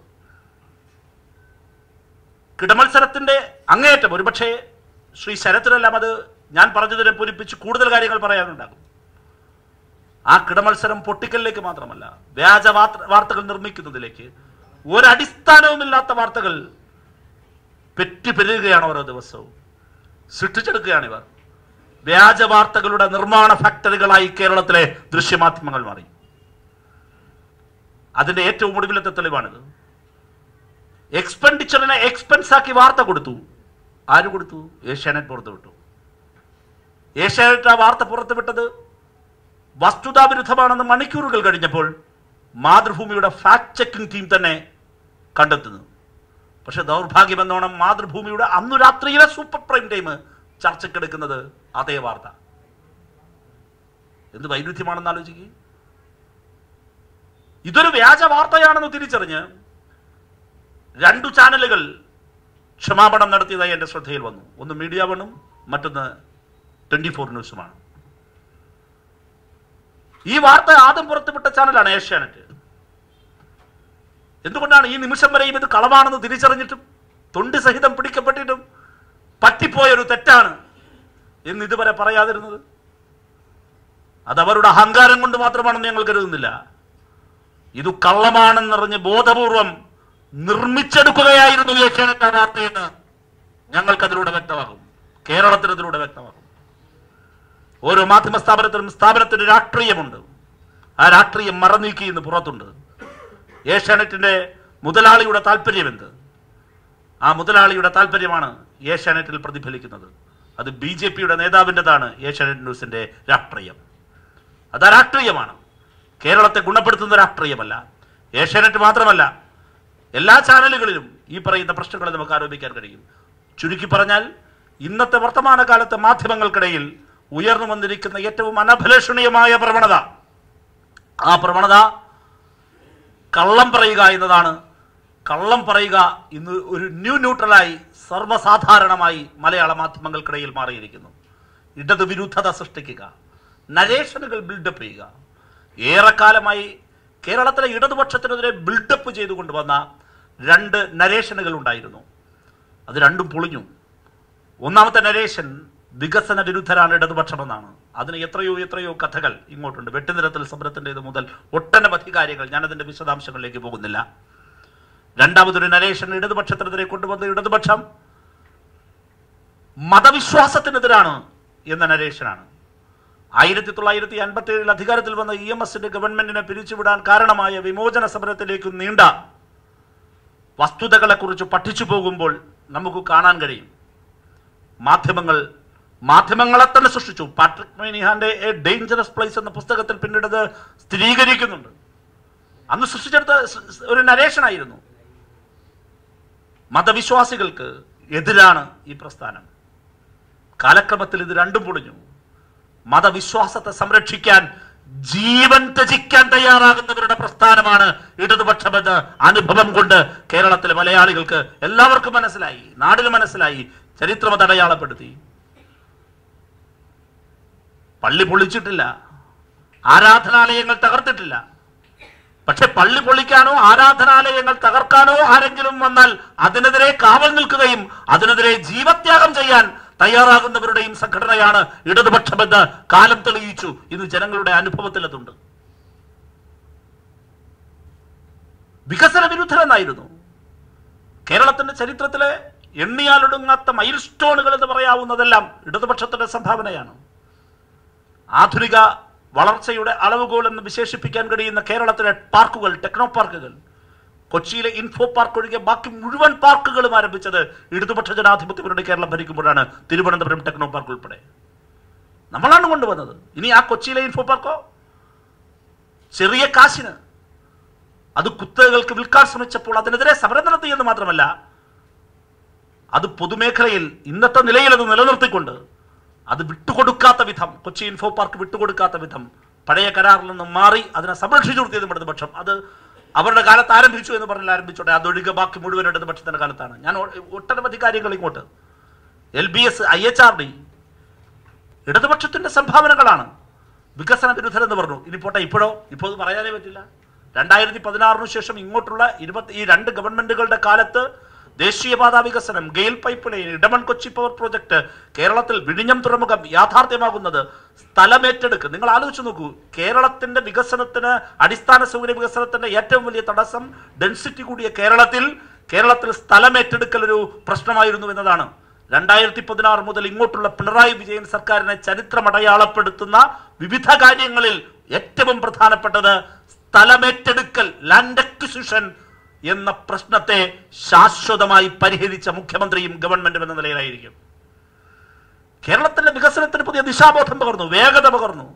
കിടമത്സരത്തിന്റെ അങ്ങേയറ്റം ഒരുപക്ഷെ ശ്രീ ശരത്തിനെല്ലാം അത് ഞാൻ പറഞ്ഞതിനെ പൂരിപ്പിച്ച് കൂടുതൽ കാര്യങ്ങൾ പറയാനുണ്ടാകും ആ കിടമത്സരം പൊട്ടിക്കലിലേക്ക് മാത്രമല്ല വ്യാജ വാർത്ത വാർത്തകൾ നിർമ്മിക്കുന്നതിലേക്ക് ഒരടിസ്ഥാനവുമില്ലാത്ത വാർത്തകൾ പെറ്റുപെരുകയാണ് ഓരോ ദിവസവും സൃഷ്ടിച്ചെടുക്കുകയാണ് ഇവർ വ്യാജ വാർത്തകളുടെ നിർമ്മാണ ഫാക്ടറികളായി കേരളത്തിലെ ദൃശ്യമാധ്യമങ്ങൾ മാറി അതിന്റെ ഏറ്റവും ഒടുവിലത്തെ തെളിവാണിത് എക്സ്പെൻഡിച്ചറിനെ എക്സ്പെൻസ് ആക്കി വാർത്ത കൊടുത്തു ആര് കൊടുത്തു ഏഷ്യാനെറ്റ് പുറത്തുവിട്ടു ഏഷ്യാനെറ്റ് ആ വാർത്ത പുറത്തുവിട്ടത് വസ്തുതാവിരുദ്ധമാണെന്ന് മണിക്കൂറുകൾ കഴിഞ്ഞപ്പോൾ മാതൃഭൂമിയുടെ ഫാക്ട് ചെക്കിംഗ് ടീം തന്നെ കണ്ടെത്തുന്നു പക്ഷെ ദൗർഭാഗ്യമെന്നോണം മാതൃഭൂമിയുടെ അന്നു രാത്രിയിലെ സൂപ്പർ പ്രൈം ടൈം ചർച്ചയ്ക്കെടുക്കുന്നത് അതേ വാർത്ത എന്ത് വൈരുദ്ധ്യമാണെന്ന് ആലോചിക്കുക ഇതൊരു വ്യാജ വാർത്തയാണെന്ന് തിരിച്ചറിഞ്ഞ് രണ്ടു ചാനലുകൾ ക്ഷമാപണം നടത്തിയതായി എൻ്റെ ശ്രദ്ധയിൽ വന്നു ഒന്ന് മീഡിയ വണ്ണും മറ്റൊന്ന് ട്വന്റി ഫോർ ന്യൂസുമാണ് ഈ വാർത്ത ആദ്യം പുറത്തുവിട്ട ചാനലാണ് ഏഷ്യാനെറ്റ് എന്തുകൊണ്ടാണ് ഈ നിമിഷം വരെയും ഇത് കളവാണെന്ന് തിരിച്ചറിഞ്ഞിട്ടും തൊണ്ടി സഹിതം പിടിക്കപ്പെട്ടിട്ടും പറ്റിപ്പോയൊരു തെറ്റാണ് എന്ന് ഇതുവരെ പറയാതിരുന്നത് അത് അവരുടെ അഹങ്കാരം കൊണ്ട് മാത്രമാണെന്ന് ഞങ്ങൾ കരുതുന്നില്ല ഇത് കള്ളമാണെന്നറിഞ്ഞ് ബോധപൂർവം നിർമ്മിച്ചെടുക്കുകയായിരുന്നു ഏഷ്യാനെറ്റ് ആ വാർത്തയെന്ന് ഞങ്ങൾക്കതിലൂടെ വ്യക്തമാകും കേരളത്തിന് ഇതിലൂടെ വ്യക്തമാകും ഓരോ മാധ്യമ സ്ഥാപനത്തിനും സ്ഥാപനത്തിന് രാഷ്ട്രീയമുണ്ട് ആ രാഷ്ട്രീയം മറനീക്കി ഇന്ന് പുറത്തുണ്ട് ഏഷ്യാനെറ്റിന്റെ മുതലാളിയുടെ താല്പര്യം എന്ത് ആ മുതലാളിയുടെ താല്പര്യമാണ് ഏഷ്യാനെറ്റിൽ പ്രതിഫലിക്കുന്നത് അത് ബി ജെ പിയുടെ നേതാവിൻ്റെതാണ് ഏഷ്യാനെറ്റ് ന്യൂസിന്റെ രാഷ്ട്രീയം അത് ആ രാഷ്ട്രീയമാണ് കേരളത്തെ ഗുണപ്പെടുത്തുന്ന രാഷ്ട്രീയമല്ല ഏഷ്യാനെറ്റ് മാത്രമല്ല എല്ലാ ചാനലുകളിലും ഈ പറയുന്ന പ്രശ്നങ്ങളെ നമുക്ക് ആരോപിക്കാൻ കഴിയും ചുരുക്കി പറഞ്ഞാൽ ഇന്നത്തെ വർത്തമാനകാലത്തെ മാധ്യമങ്ങൾക്കിടയിൽ ഉയർന്നു വന്നിരിക്കുന്ന ഏറ്റവും അനഭിലഷണീയമായ പ്രവണത ആ പ്രവണത കള്ളം പറയുക എന്നതാണ് കള്ളം പറയുക ഇന്ന് ഒരു ന്യൂ ന്യൂട്രലായി സർവ്വസാധാരണമായി മലയാള മാധ്യമങ്ങൾക്കിടയിൽ മാറിയിരിക്കുന്നു ഇടത് വിരുദ്ധത സൃഷ്ടിക്കുക നരേഷനുകൾ ബിൽഡപ്പ് ചെയ്യുക ഏറെക്കാലമായി കേരളത്തിലെ ഇടതുപക്ഷത്തിനെതിരെ ബിൽഡപ്പ് ചെയ്തുകൊണ്ട് വന്ന രണ്ട് നരേഷനുകൾ ഉണ്ടായിരുന്നു അത് രണ്ടും പൊളിഞ്ഞു ഒന്നാമത്തെ നരേഷൻ വികസന വിരുദ്ധരാണ് ഇടതുപക്ഷമെന്നാണ് അതിന് എത്രയോ എത്രയോ കഥകൾ ഇങ്ങോട്ടുണ്ട് വെട്ടുനിരത്തിൽ സമരത്തിൻ്റെത് മുതൽ ഒട്ടനവധി കാര്യങ്ങൾ ഞാനതിൻ്റെ വിശദാംശങ്ങളിലേക്ക് പോകുന്നില്ല രണ്ടാമതൊരു നരേഷൻ ഇടതുപക്ഷത്തിനെതിരെ കൊണ്ടുവന്ന ഇടതുപക്ഷം മതവിശ്വാസത്തിനെതിരാണ് എന്ന നരേഷനാണ് ആയിരത്തി തൊള്ളായിരത്തി അൻപത്തി ഏഴിൽ അധികാരത്തിൽ വന്ന ഇ എം എസിന്റെ ഗവൺമെന്റിനെ പിരിച്ചുവിടാൻ കാരണമായ വിമോചന സമരത്തിലേക്ക് നീണ്ട വസ്തുതകളെക്കുറിച്ച് പഠിച്ചു പോകുമ്പോൾ നമുക്ക് കാണാൻ കഴിയും മാധ്യമങ്ങൾ മാധ്യമങ്ങളെ തന്നെ സൃഷ്ടിച്ചു പാട്രിക് മൈനിഹാന്റെ എ ഡേഞ്ചറസ് പ്ലേസ് എന്ന പുസ്തകത്തിൽ പിന്നീട് അത് സ്ഥിരീകരിക്കുന്നുണ്ട് അന്ന് സൃഷ്ടിച്ചെടുത്ത സ് സ് ഒരു നരേഷനായിരുന്നു മതവിശ്വാസികൾക്ക് എതിരാണ് ഈ പ്രസ്ഥാനം കാലക്രമത്തിൽ ഇത് രണ്ടും പൊളിഞ്ഞു മതവിശ്വാസത്തെ സംരക്ഷിക്കാൻ ജീവൻ ത്യജിക്കാൻ തയ്യാറാകുന്നവരുടെ പ്രസ്ഥാനമാണ് ഇടതുപക്ഷമെന്ന് അനുഭവം കൊണ്ട് കേരളത്തിലെ മലയാളികൾക്ക് എല്ലാവർക്കും മനസ്സിലായി നാടിന് മനസ്സിലായി ചരിത്രം അത് അടയാളപ്പെടുത്തി പള്ളി പൊളിച്ചിട്ടില്ല ആരാധനാലയങ്ങൾ തകർത്തിട്ടില്ല പക്ഷെ പള്ളി പൊളിക്കാനോ ആരാധനാലയങ്ങൾ തകർക്കാനോ ആരെങ്കിലും വന്നാൽ അതിനെതിരെ കാവൽ നിൽക്കുകയും അതിനെതിരെ ജീവത്യാഗം ചെയ്യാൻ തയ്യാറാകുന്നവരുടെയും സംഘടനയാണ് ഇടതുപക്ഷമെന്ന് കാലം തെളിയിച്ചു ഇന്ന് ജനങ്ങളുടെ അനുഭവത്തിൽ അതുണ്ട് വികസന വിരുദ്ധരെന്നായിരുന്നു കേരളത്തിന്റെ ചരിത്രത്തിലെ എണ്ണിയാലൊടുങ്ങാത്ത മൈൽ സ്റ്റോണുകൾ എന്ന് പറയാവുന്നതെല്ലാം ഇടതുപക്ഷത്തിന്റെ സംഭാവനയാണ് ആധുനിക വളർച്ചയുടെ അളവുകോൽ എന്ന് വിശേഷിപ്പിക്കാൻ കഴിയുന്ന കേരളത്തിലെ പാർക്കുകൾ ടെക്നോ പാർക്കുകൾ കൊച്ചിയിലെ ഇൻഫോ പാർക്ക് ഒഴികെ ബാക്കി മുഴുവൻ പാർക്കുകളും ആരംഭിച്ചത് ഇടതുപക്ഷ ജനാധിപത്യപരയുടെ കേരളം ഭരിക്കുമ്പോഴാണ് തിരുവനന്തപുരം ടെക്നോ പാർക്ക് ഉൾപ്പെടെ നമ്മളാണ് കൊണ്ടുവന്നത് ഇനി ആ കൊച്ചിയിലെ ഇൻഫോ പാർക്കോ ചെറിയ കാശിന് അത് കുത്തകകൾക്ക് വിൽക്കാൻ ശ്രമിച്ചപ്പോൾ അതിനെതിരെ സമരം നടത്തിയെന്ന് മാത്രമല്ല അത് പൊതുമേഖലയിൽ ഇന്നത്തെ നിലയിൽ അത് നിലനിർത്തിക്കൊണ്ട് അത് വിട്ടുകൊടുക്കാത്ത വിധം കൊച്ചി ഇൻഫോ പാർക്ക് വിട്ടുകൊടുക്കാത്ത വിധം പഴയ കരാറിൽ നിന്ന് മാറി അതിനെ സംരക്ഷിച്ചു നിർത്തിയത് ഇടതുപക്ഷം അത് അവരുടെ കാലത്ത് ആരംഭിച്ചു എന്ന് പറഞ്ഞാൽ ആരംഭിച്ചോട്ടെ അതൊഴികെ ബാക്കി മുഴുവൻ ഇടതുപക്ഷത്തിന്റെ കാലത്താണ് ഞാൻ ഒ- ഒട്ടനവധി കാര്യങ്ങൾ ഇങ്ങോട്ട് L B S I H R D ഇടതുപക്ഷത്തിന്റെ സംഭാവനകളാണ് വികസന വിരുദ്ധരെന്ന് പറഞ്ഞു ഇനി പോട്ടെ ഇപ്പോഴോ ഇപ്പോൾ അത് പറയാനേ പറ്റില്ല രണ്ടായിരത്തി പതിനാറിന് ശേഷം ഇങ്ങോട്ടുള്ള ഇരുപത്തി ഈ രണ്ട് ഗവൺമെന്റുകളുടെ കാലത്ത് ദേശീയപാത വികസനം GAIL pipe line Edamon Kochi power project കേരളത്തിൽ വിഴിഞ്ഞം തുറമുഖം യാഥാർത്ഥ്യമാകുന്നത് സ്ഥലമേറ്റെടുക്ക് നിങ്ങൾ ആലോചിച്ച് നോക്കൂ കേരളത്തിന്റെ വികസനത്തിന് അടിസ്ഥാന സൗകര്യ വികസനത്തിന്റെ ഏറ്റവും വലിയ തടസ്സം ഡെൻസിറ്റി കൂടിയ കേരളത്തിൽ കേരളത്തിൽ സ്ഥലമേറ്റെടുക്കൽ ഒരു പ്രശ്നമായിരുന്നു എന്നതാണ് രണ്ടായിരത്തി പതിനാറ് മുതൽ ഇങ്ങോട്ടുള്ള പിണറായി വിജയൻ സർക്കാരിനെ ചരിത്രമടയാളപ്പെടുത്തുന്ന വിവിധ കാര്യങ്ങളിൽ ഏറ്റവും പ്രധാനപ്പെട്ടത് സ്ഥലമേറ്റെടുക്കൽ ലാൻഡ് അക്വിസിഷൻ എന്ന പ്രശ്നത്തെ ശാശ്വതമായി പരിഹരിച്ച മുഖ്യമന്ത്രിയും ഗവൺമെന്റും എന്ന നിലയിലായിരിക്കും കേരളത്തിന്റെ വികസനത്തിന് പുതിയ ദിശാബോധം പകർന്നു വേഗത പകർന്നു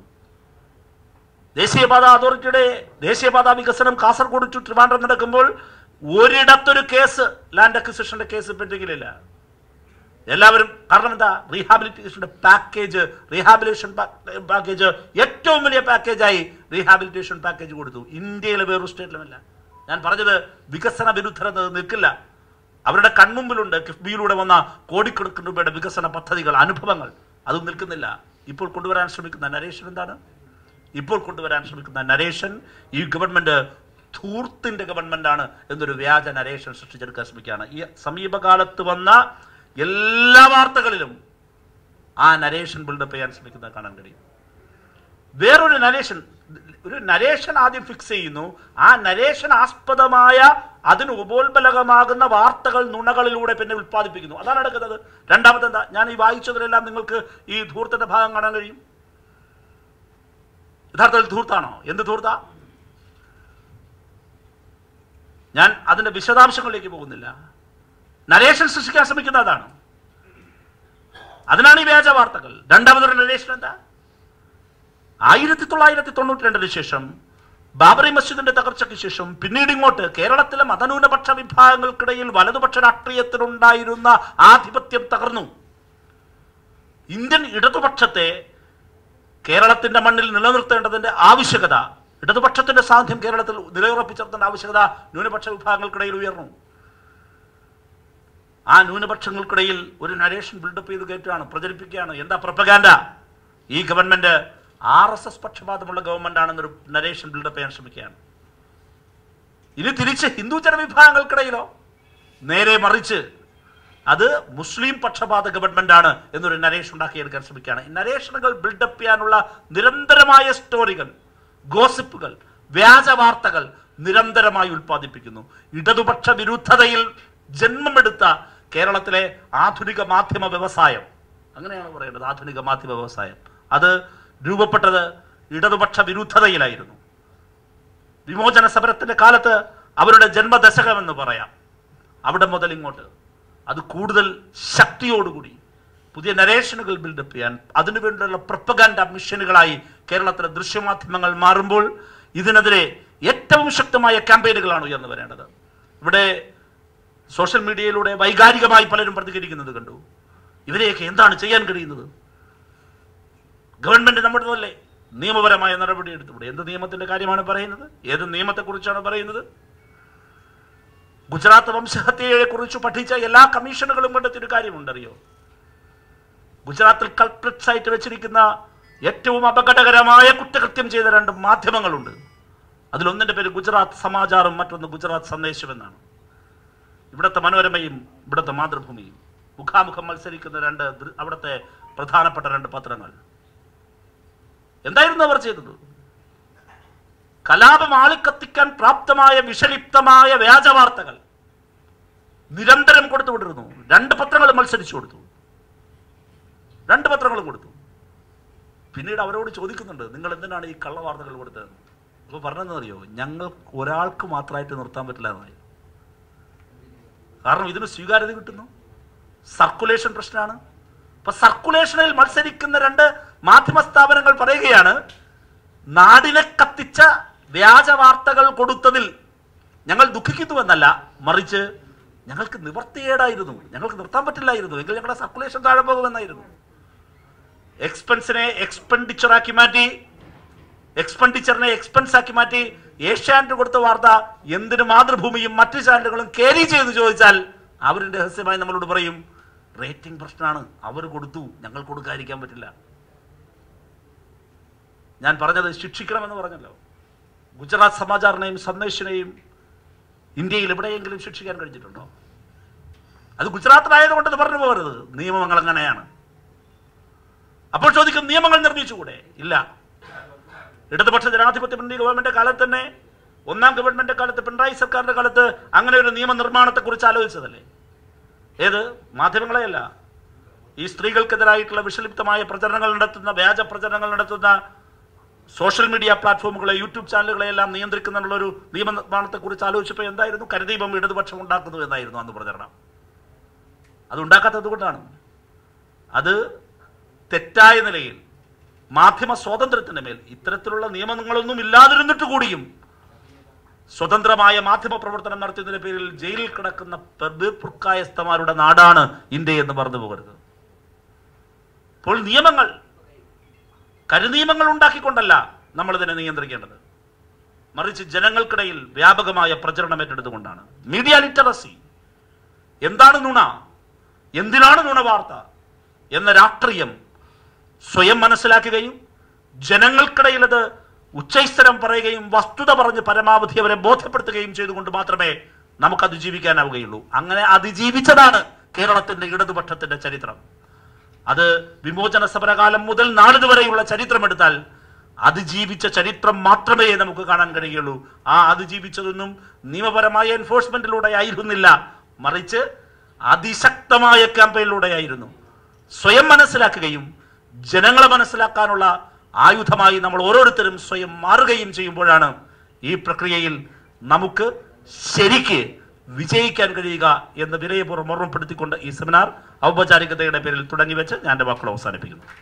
ദേശീയപാത അതോറിറ്റിയുടെ ദേശീയപാത വികസനം കാസർഗോഡ് ടു ട്രിവാൻഡ്രം നടക്കുമ്പോൾ ഒരിടത്തൊരു കേസ് ലാൻഡ് അക്വിസിഷന്റെ കേസ് പെൻഡിങ്ങിലില്ല എല്ലാവരും കാരണം എന്താ റീഹാബിലിറ്റേഷന്റെ പാക്കേജ് റീഹാബിലിറ്റേഷൻ പാക്കേജ് ഏറ്റവും വലിയ പാക്കേജായി റീഹാബിലിറ്റേഷൻ പാക്കേജ് കൊടുത്തു ഇന്ത്യയിലെ വേറൊരു സ്റ്റേറ്റിലുമല്ല ഞാൻ പറഞ്ഞത് വികസന വിരുദ്ധത നിൽക്കില്ല അവരുടെ കൺമുമ്പിലുണ്ട് കിഫ്ബിയിലൂടെ വന്ന കോടിക്കണക്കിന് രൂപയുടെ വികസന പദ്ധതികൾ അനുഭവങ്ങൾ അതും നിൽക്കുന്നില്ല ഇപ്പോൾ കൊണ്ടുവരാൻ ശ്രമിക്കുന്ന നരേഷൻ എന്താണ് ഇപ്പോൾ കൊണ്ടുവരാൻ ശ്രമിക്കുന്ന നരേഷൻ ഈ ഗവൺമെന്റ് ധൂർത്തിന്റെ ഗവൺമെന്റാണ് എന്നൊരു വ്യാജ നരേഷൻ സൃഷ്ടിച്ചെടുക്കാൻ ശ്രമിക്കുകയാണ് ഈ സമീപകാലത്ത് വന്ന എല്ലാ വാർത്തകളിലും ആ നരേഷൻ ബിൽഡപ്പ് ചെയ്യാൻ ശ്രമിക്കുന്നത് കാണാൻ കഴിയും വേറൊരു നരേഷൻ ഒരു നരേഷൻ ആദ്യം ഫിക്സ് ചെയ്യുന്നു ആ നരേഷൻ ആസ്പദമായ അതിന് ഉപോത്ബലകമാകുന്ന വാർത്തകൾ നുണകളിലൂടെ പിന്നെ ഉത്പാദിപ്പിക്കുന്നു അതാണ് നടക്കുന്നത് രണ്ടാമത് എന്താ ഞാൻ ഈ വായിച്ചതിലെല്ലാം നിങ്ങൾക്ക് ഈ ധൂർത്തിന്റെ ഭാഗം കാണാൻ കഴിയും യഥാർത്ഥത്തിൽ ധൂർത്താണോ എന്ത് ധൂർത്ത ഞാൻ അതിന്റെ വിശദാംശങ്ങളിലേക്ക് പോകുന്നില്ല നരേഷൻ സൃഷ്ടിക്കാൻ ശ്രമിക്കുന്ന അതാണ് അതിനാണ് ഈ വ്യാജ വാർത്തകൾ രണ്ടാമതൊരു നരേഷൻ എന്താ ആയിരത്തി തൊള്ളായിരത്തി തൊണ്ണൂറ്റി രണ്ടിന് ശേഷം ബാബറി മസ്ജിദിന്റെ തകർച്ചയ്ക്ക് ശേഷം പിന്നീട് ഇങ്ങോട്ട് കേരളത്തിലെ മതന്യൂനപക്ഷ വിഭാഗങ്ങൾക്കിടയിൽ വലതുപക്ഷ രാഷ്ട്രീയത്തിലുണ്ടായിരുന്ന ആധിപത്യം തകർന്നു ഇന്ത്യൻ ഇടതുപക്ഷത്തെ കേരളത്തിന്റെ മണ്ണിൽ നിലനിർത്തേണ്ടതിന്റെ ആവശ്യകത ഇടതുപക്ഷത്തിന്റെ സാന്നിധ്യം കേരളത്തിൽ നിലയുറപ്പിച്ചിർത്തേണ്ട ആവശ്യകത ന്യൂനപക്ഷ വിഭാഗങ്ങൾക്കിടയിൽ ഉയർന്നു ആ ന്യൂനപക്ഷങ്ങൾക്കിടയിൽ ഒരു നരേഷൻ ബിൽഡപ്പ് ചെയ്ത് കയറ്റുകയാണ് പ്രചരിപ്പിക്കുകയാണ് എന്താ പ്രപ്പകാൻഡ ഈ ഗവൺമെന്റ് ആർ എസ് എസ് പക്ഷപാതമുള്ള ഗവൺമെന്റ് ആണെന്നൊരു നരേഷൻ ബിൽഡപ്പ് ചെയ്യാൻ ശ്രമിക്കുകയാണ് ഇനി തിരിച്ച് ഹിന്ദു ജനവിഭാഗങ്ങൾക്കിടയിലോ നേരെ മറിച്ച് അത് മുസ്ലിം പക്ഷപാത ഗവൺമെന്റ് ആണ് എന്നൊരു നരേഷൻ ഉണ്ടാക്കിയെടുക്കാൻ ശ്രമിക്കുകയാണ് ഈ നരേഷനുകൾ ബിൽഡപ്പ് ചെയ്യാനുള്ള നിരന്തരമായ സ്റ്റോറികൾ ഗോസിപ്പുകൾ വ്യാജ വാർത്തകൾ നിരന്തരമായി ഉൽപ്പാദിപ്പിക്കുന്നു ഇടതുപക്ഷ വിരുദ്ധതയിൽ ജന്മമെടുത്ത കേരളത്തിലെ ആധുനിക മാധ്യമ വ്യവസായം അങ്ങനെയാണ് പറയേണ്ടത് ആധുനിക മാധ്യമ വ്യവസായം അത് രൂപപ്പെട്ടത് ഇടതുപക്ഷ വിരുദ്ധതയിലായിരുന്നു വിമോചന സമരത്തിന്റെ കാലത്ത് അവരുടെ ജന്മദശകമെന്ന് പറയാം അവിടെ മുതൽ ഇങ്ങോട്ട് അത് കൂടുതൽ ശക്തിയോടുകൂടി പുതിയ നരേഷനുകൾ ബിൽഡപ്പ് ചെയ്യാൻ അതിനുവേണ്ടിയുള്ള പ്രപ്പഗാൻഡ മിഷനുകളായി കേരളത്തിലെ ദൃശ്യമാധ്യമങ്ങൾ മാറുമ്പോൾ ഇതിനെതിരെ ഏറ്റവും ശക്തമായ ക്യാമ്പയിനുകളാണ് ഉയർന്നു വരേണ്ടത് ഇവിടെ സോഷ്യൽ മീഡിയയിലൂടെ വൈകാരികമായി പലരും പ്രതികരിക്കുന്നത് കണ്ടു ഇവരെയൊക്കെ എന്താണ് ചെയ്യാൻ കഴിയുന്നത് ഗവൺമെന്റ് നമ്മുടെ അല്ലേ നിയമപരമായ നടപടി എടുത്തുകൂടെ എന്ത് നിയമത്തിന്റെ കാര്യമാണ് പറയുന്നത് ഏത് നിയമത്തെക്കുറിച്ചാണ് പറയുന്നത് ഗുജറാത്ത് വംശഹത്യയെ കുറിച്ച് പഠിച്ച എല്ലാ കമ്മീഷനുകളും കണ്ടെത്തിയൊരു കാര്യമുണ്ടറിയോ ഗുജറാത്തിൽ കൾപ്രിറ്റ്സ് ആയിട്ട് വെച്ചിരിക്കുന്ന ഏറ്റവും അപകടകരമായ കുറ്റകൃത്യം ചെയ്ത രണ്ട് മാധ്യമങ്ങളുണ്ട് അതിലൊന്നിന്റെ പേര് ഗുജറാത്ത് സമാചാറും മറ്റൊന്ന് ഗുജറാത്ത് സന്ദേശം എന്നാണ് ഇവിടുത്തെ മനോരമയും ഇവിടുത്തെ മാതൃഭൂമിയും മുഖാമുഖം മത്സരിക്കുന്ന രണ്ട് ദൃ- അവിടുത്തെ പ്രധാനപ്പെട്ട രണ്ട് പത്രങ്ങൾ എന്തായിരുന്നു അവർ ചെയ്തത് കലാപം ആളിക്കത്തിക്കാൻ പ്രാപ്തമായ വിഷലിപ്തമായ വ്യാജ വാർത്തകൾ നിരന്തരം കൊടുത്തുകൊണ്ടിരുന്നു രണ്ട് പത്രങ്ങൾ മത്സരിച്ചു കൊടുത്തു രണ്ട് പത്രങ്ങൾ കൊടുത്തു പിന്നീട് അവരോട് ചോദിക്കുന്നുണ്ട് നിങ്ങൾ എന്തിനാണ് ഈ കള്ളവാർത്തകൾ കൊടുത്തത് അപ്പോൾ പറഞ്ഞതെന്നറിയോ ഞങ്ങൾ ഒരാൾക്ക് മാത്രമായിട്ട് നിർത്താൻ പറ്റില്ല എന്നായി കാരണം ഇതിന് സ്വീകാര്യത കിട്ടുന്നു സർക്കുലേഷൻ പ്രശ്നമാണ് അപ്പൊ സർക്കുലേഷനിൽ മത്സരിക്കുന്ന രണ്ട് മാധ്യമ സ്ഥാപനങ്ങൾ പറയുകയാണ് നാടിനെ കത്തിച്ച വ്യാജ വാർത്തകൾ കൊടുത്തതിൽ ഞങ്ങൾ ദുഃഖിക്കുന്നുവെന്നല്ല മറിച്ച് ഞങ്ങൾക്ക് നിവർത്തിയേടായിരുന്നു ഞങ്ങൾക്ക് നിർത്താൻ പറ്റില്ലായിരുന്നു എങ്കിൽ ഞങ്ങളുടെ സർക്കുലേഷൻ താഴെ പോകുമെന്നായിരുന്നു എക്സ്പെൻസിനെ എക്സ്പെൻഡിച്ചറാക്കി മാറ്റി എക്സ്പെൻഡിച്ചറിനെ എക്സ്പെൻസ് ആക്കി മാറ്റി ഏഷ്യാനെറ്റ് കൊടുത്ത വാർത്ത എന്തിന് മാതൃഭൂമിയും മറ്റു ചാനലുകളും കേരി ചെയ്ത് ചോദിച്ചാൽ അവരും രഹസ്യമായി നമ്മളോട് പറയും റേറ്റിംഗ് പ്രശ്നമാണ് അവർ കൊടുത്തു ഞങ്ങൾ കൊടുക്കാതിരിക്കാൻ പറ്റില്ല ഞാൻ പറഞ്ഞത് ശിക്ഷിക്കണമെന്ന് പറഞ്ഞല്ലോ ഗുജറാത്ത് സമാചാറിനെയും സന്ദേശിനെയും ഇന്ത്യയിൽ എവിടെയെങ്കിലും ശിക്ഷിക്കാൻ കഴിഞ്ഞിട്ടുണ്ടോ അത് ഗുജറാത്തിലായതുകൊണ്ടെന്ന് പറഞ്ഞു പോകരുത് നിയമങ്ങൾ അങ്ങനെയാണ് അപ്പോൾ ചോദിക്കും നിയമങ്ങൾ നിർമ്മിച്ചുകൂടെ ഇല്ല ഇടതുപക്ഷ ജനാധിപത്യ മുന്നണി ഗവൺമെന്റ് കാലത്ത് തന്നെ ഒന്നാം ഗവൺമെന്റ് കാലത്ത് പിണറായി സർക്കാരിന്റെ കാലത്ത് അങ്ങനെ ഒരു നിയമനിർമ്മാണത്തെ കുറിച്ച് ആലോചിച്ചതല്ലേ ഏത് മാധ്യമങ്ങളെയല്ല ഈ സ്ത്രീകൾക്കെതിരായിട്ടുള്ള വിഷലിപ്തമായ പ്രചരണങ്ങൾ നടത്തുന്ന വ്യാജ പ്രചരണങ്ങൾ നടത്തുന്ന സോഷ്യൽ മീഡിയ പ്ലാറ്റ്ഫോമുകളെ യൂട്യൂബ് ചാനലുകളെ എല്ലാം നിയന്ത്രിക്കുന്നതിനുള്ള ഒരു നിയമനിർമ്മാണത്തെ കുറിച്ച് ആലോചിച്ചപ്പോൾ എന്തായിരുന്നു കരുദീപം ഇടതുപക്ഷം ഉണ്ടാക്കുന്നു എന്നായിരുന്നു അന്ന് പ്രചരണം അത് ഉണ്ടാക്കാത്തത് കൊണ്ടാണ് അത് തെറ്റായ നിലയിൽ മാധ്യമ സ്വാതന്ത്ര്യത്തിന്റെ മേൽ ഇത്തരത്തിലുള്ള നിയമങ്ങളൊന്നും ഇല്ലാതിരുന്നിട്ട് കൂടിയും സ്വതന്ത്രമായ മാധ്യമ പ്രവർത്തനം നടത്തിയതിന്റെ പേരിൽ ജയിലിൽ കിടക്കുന്ന പ്രഭുക്കായസ്ഥമാരുടെ നാടാണ് ഇന്ത്യ എന്ന് പറഞ്ഞു പോകരുത് അപ്പോൾ നിയമങ്ങൾ കരുനിയമങ്ങൾ ഉണ്ടാക്കിക്കൊണ്ടല്ല നമ്മൾ ഇതിനെ നിയന്ത്രിക്കേണ്ടത് മറിച്ച് ജനങ്ങൾക്കിടയിൽ വ്യാപകമായ പ്രചരണം ഏറ്റെടുത്തുകൊണ്ടാണ് മീഡിയ ലിറ്ററസി എന്താണ് നുണ എന്തിനാണ് നുണ വാർത്ത എന്ന രാഷ്ട്രീയം സ്വയം മനസ്സിലാക്കുകയും ജനങ്ങൾക്കിടയിൽ അത് ഉച്ചൈസ്തരം പറയുകയും വസ്തുത പറഞ്ഞ് പരമാവധി അവരെ ബോധ്യപ്പെടുത്തുകയും ചെയ്തുകൊണ്ട് മാത്രമേ നമുക്ക് അതിജീവിക്കാനാവുകയുള്ളൂ അങ്ങനെ അതിജീവിച്ചതാണ് കേരളത്തിന്റെ ഇടതുപക്ഷത്തിന്റെ ചരിത്രം അത് വിമോചന സമരകാലം മുതൽ നാളിതുവരെയുള്ള ചരിത്രം എടുത്താൽ അതിജീവിച്ച ചരിത്രം മാത്രമേ നമുക്ക് കാണാൻ കഴിയുള്ളൂ ആ അതിജീവിച്ചതൊന്നും നിയമപരമായ എൻഫോഴ്സ്മെന്റിലൂടെ ആയിരുന്നില്ല മറിച്ച് അതിശക്തമായ ക്യാമ്പയിനിലൂടെയായിരുന്നു സ്വയം മനസ്സിലാക്കുകയും ജനങ്ങളെ മനസ്സിലാക്കാനുള്ള ആയുധമായി നമ്മൾ ഓരോരുത്തരും സ്വയം മാറുകയും ചെയ്യുമ്പോഴാണ് ഈ പ്രക്രിയയിൽ നമുക്ക് ശരിക്ക് വിജയിക്കാൻ കഴിയുക എന്ന് വിനയപൂർവ്വം ഓർമ്മപ്പെടുത്തിക്കൊണ്ട് ഈ സെമിനാർ ഔപചാരികതയുടെ പേരിൽ തുടങ്ങി വെച്ച് ഞാൻ എൻ്റെ വാക്കുകൾ അവസാനിപ്പിക്കുന്നു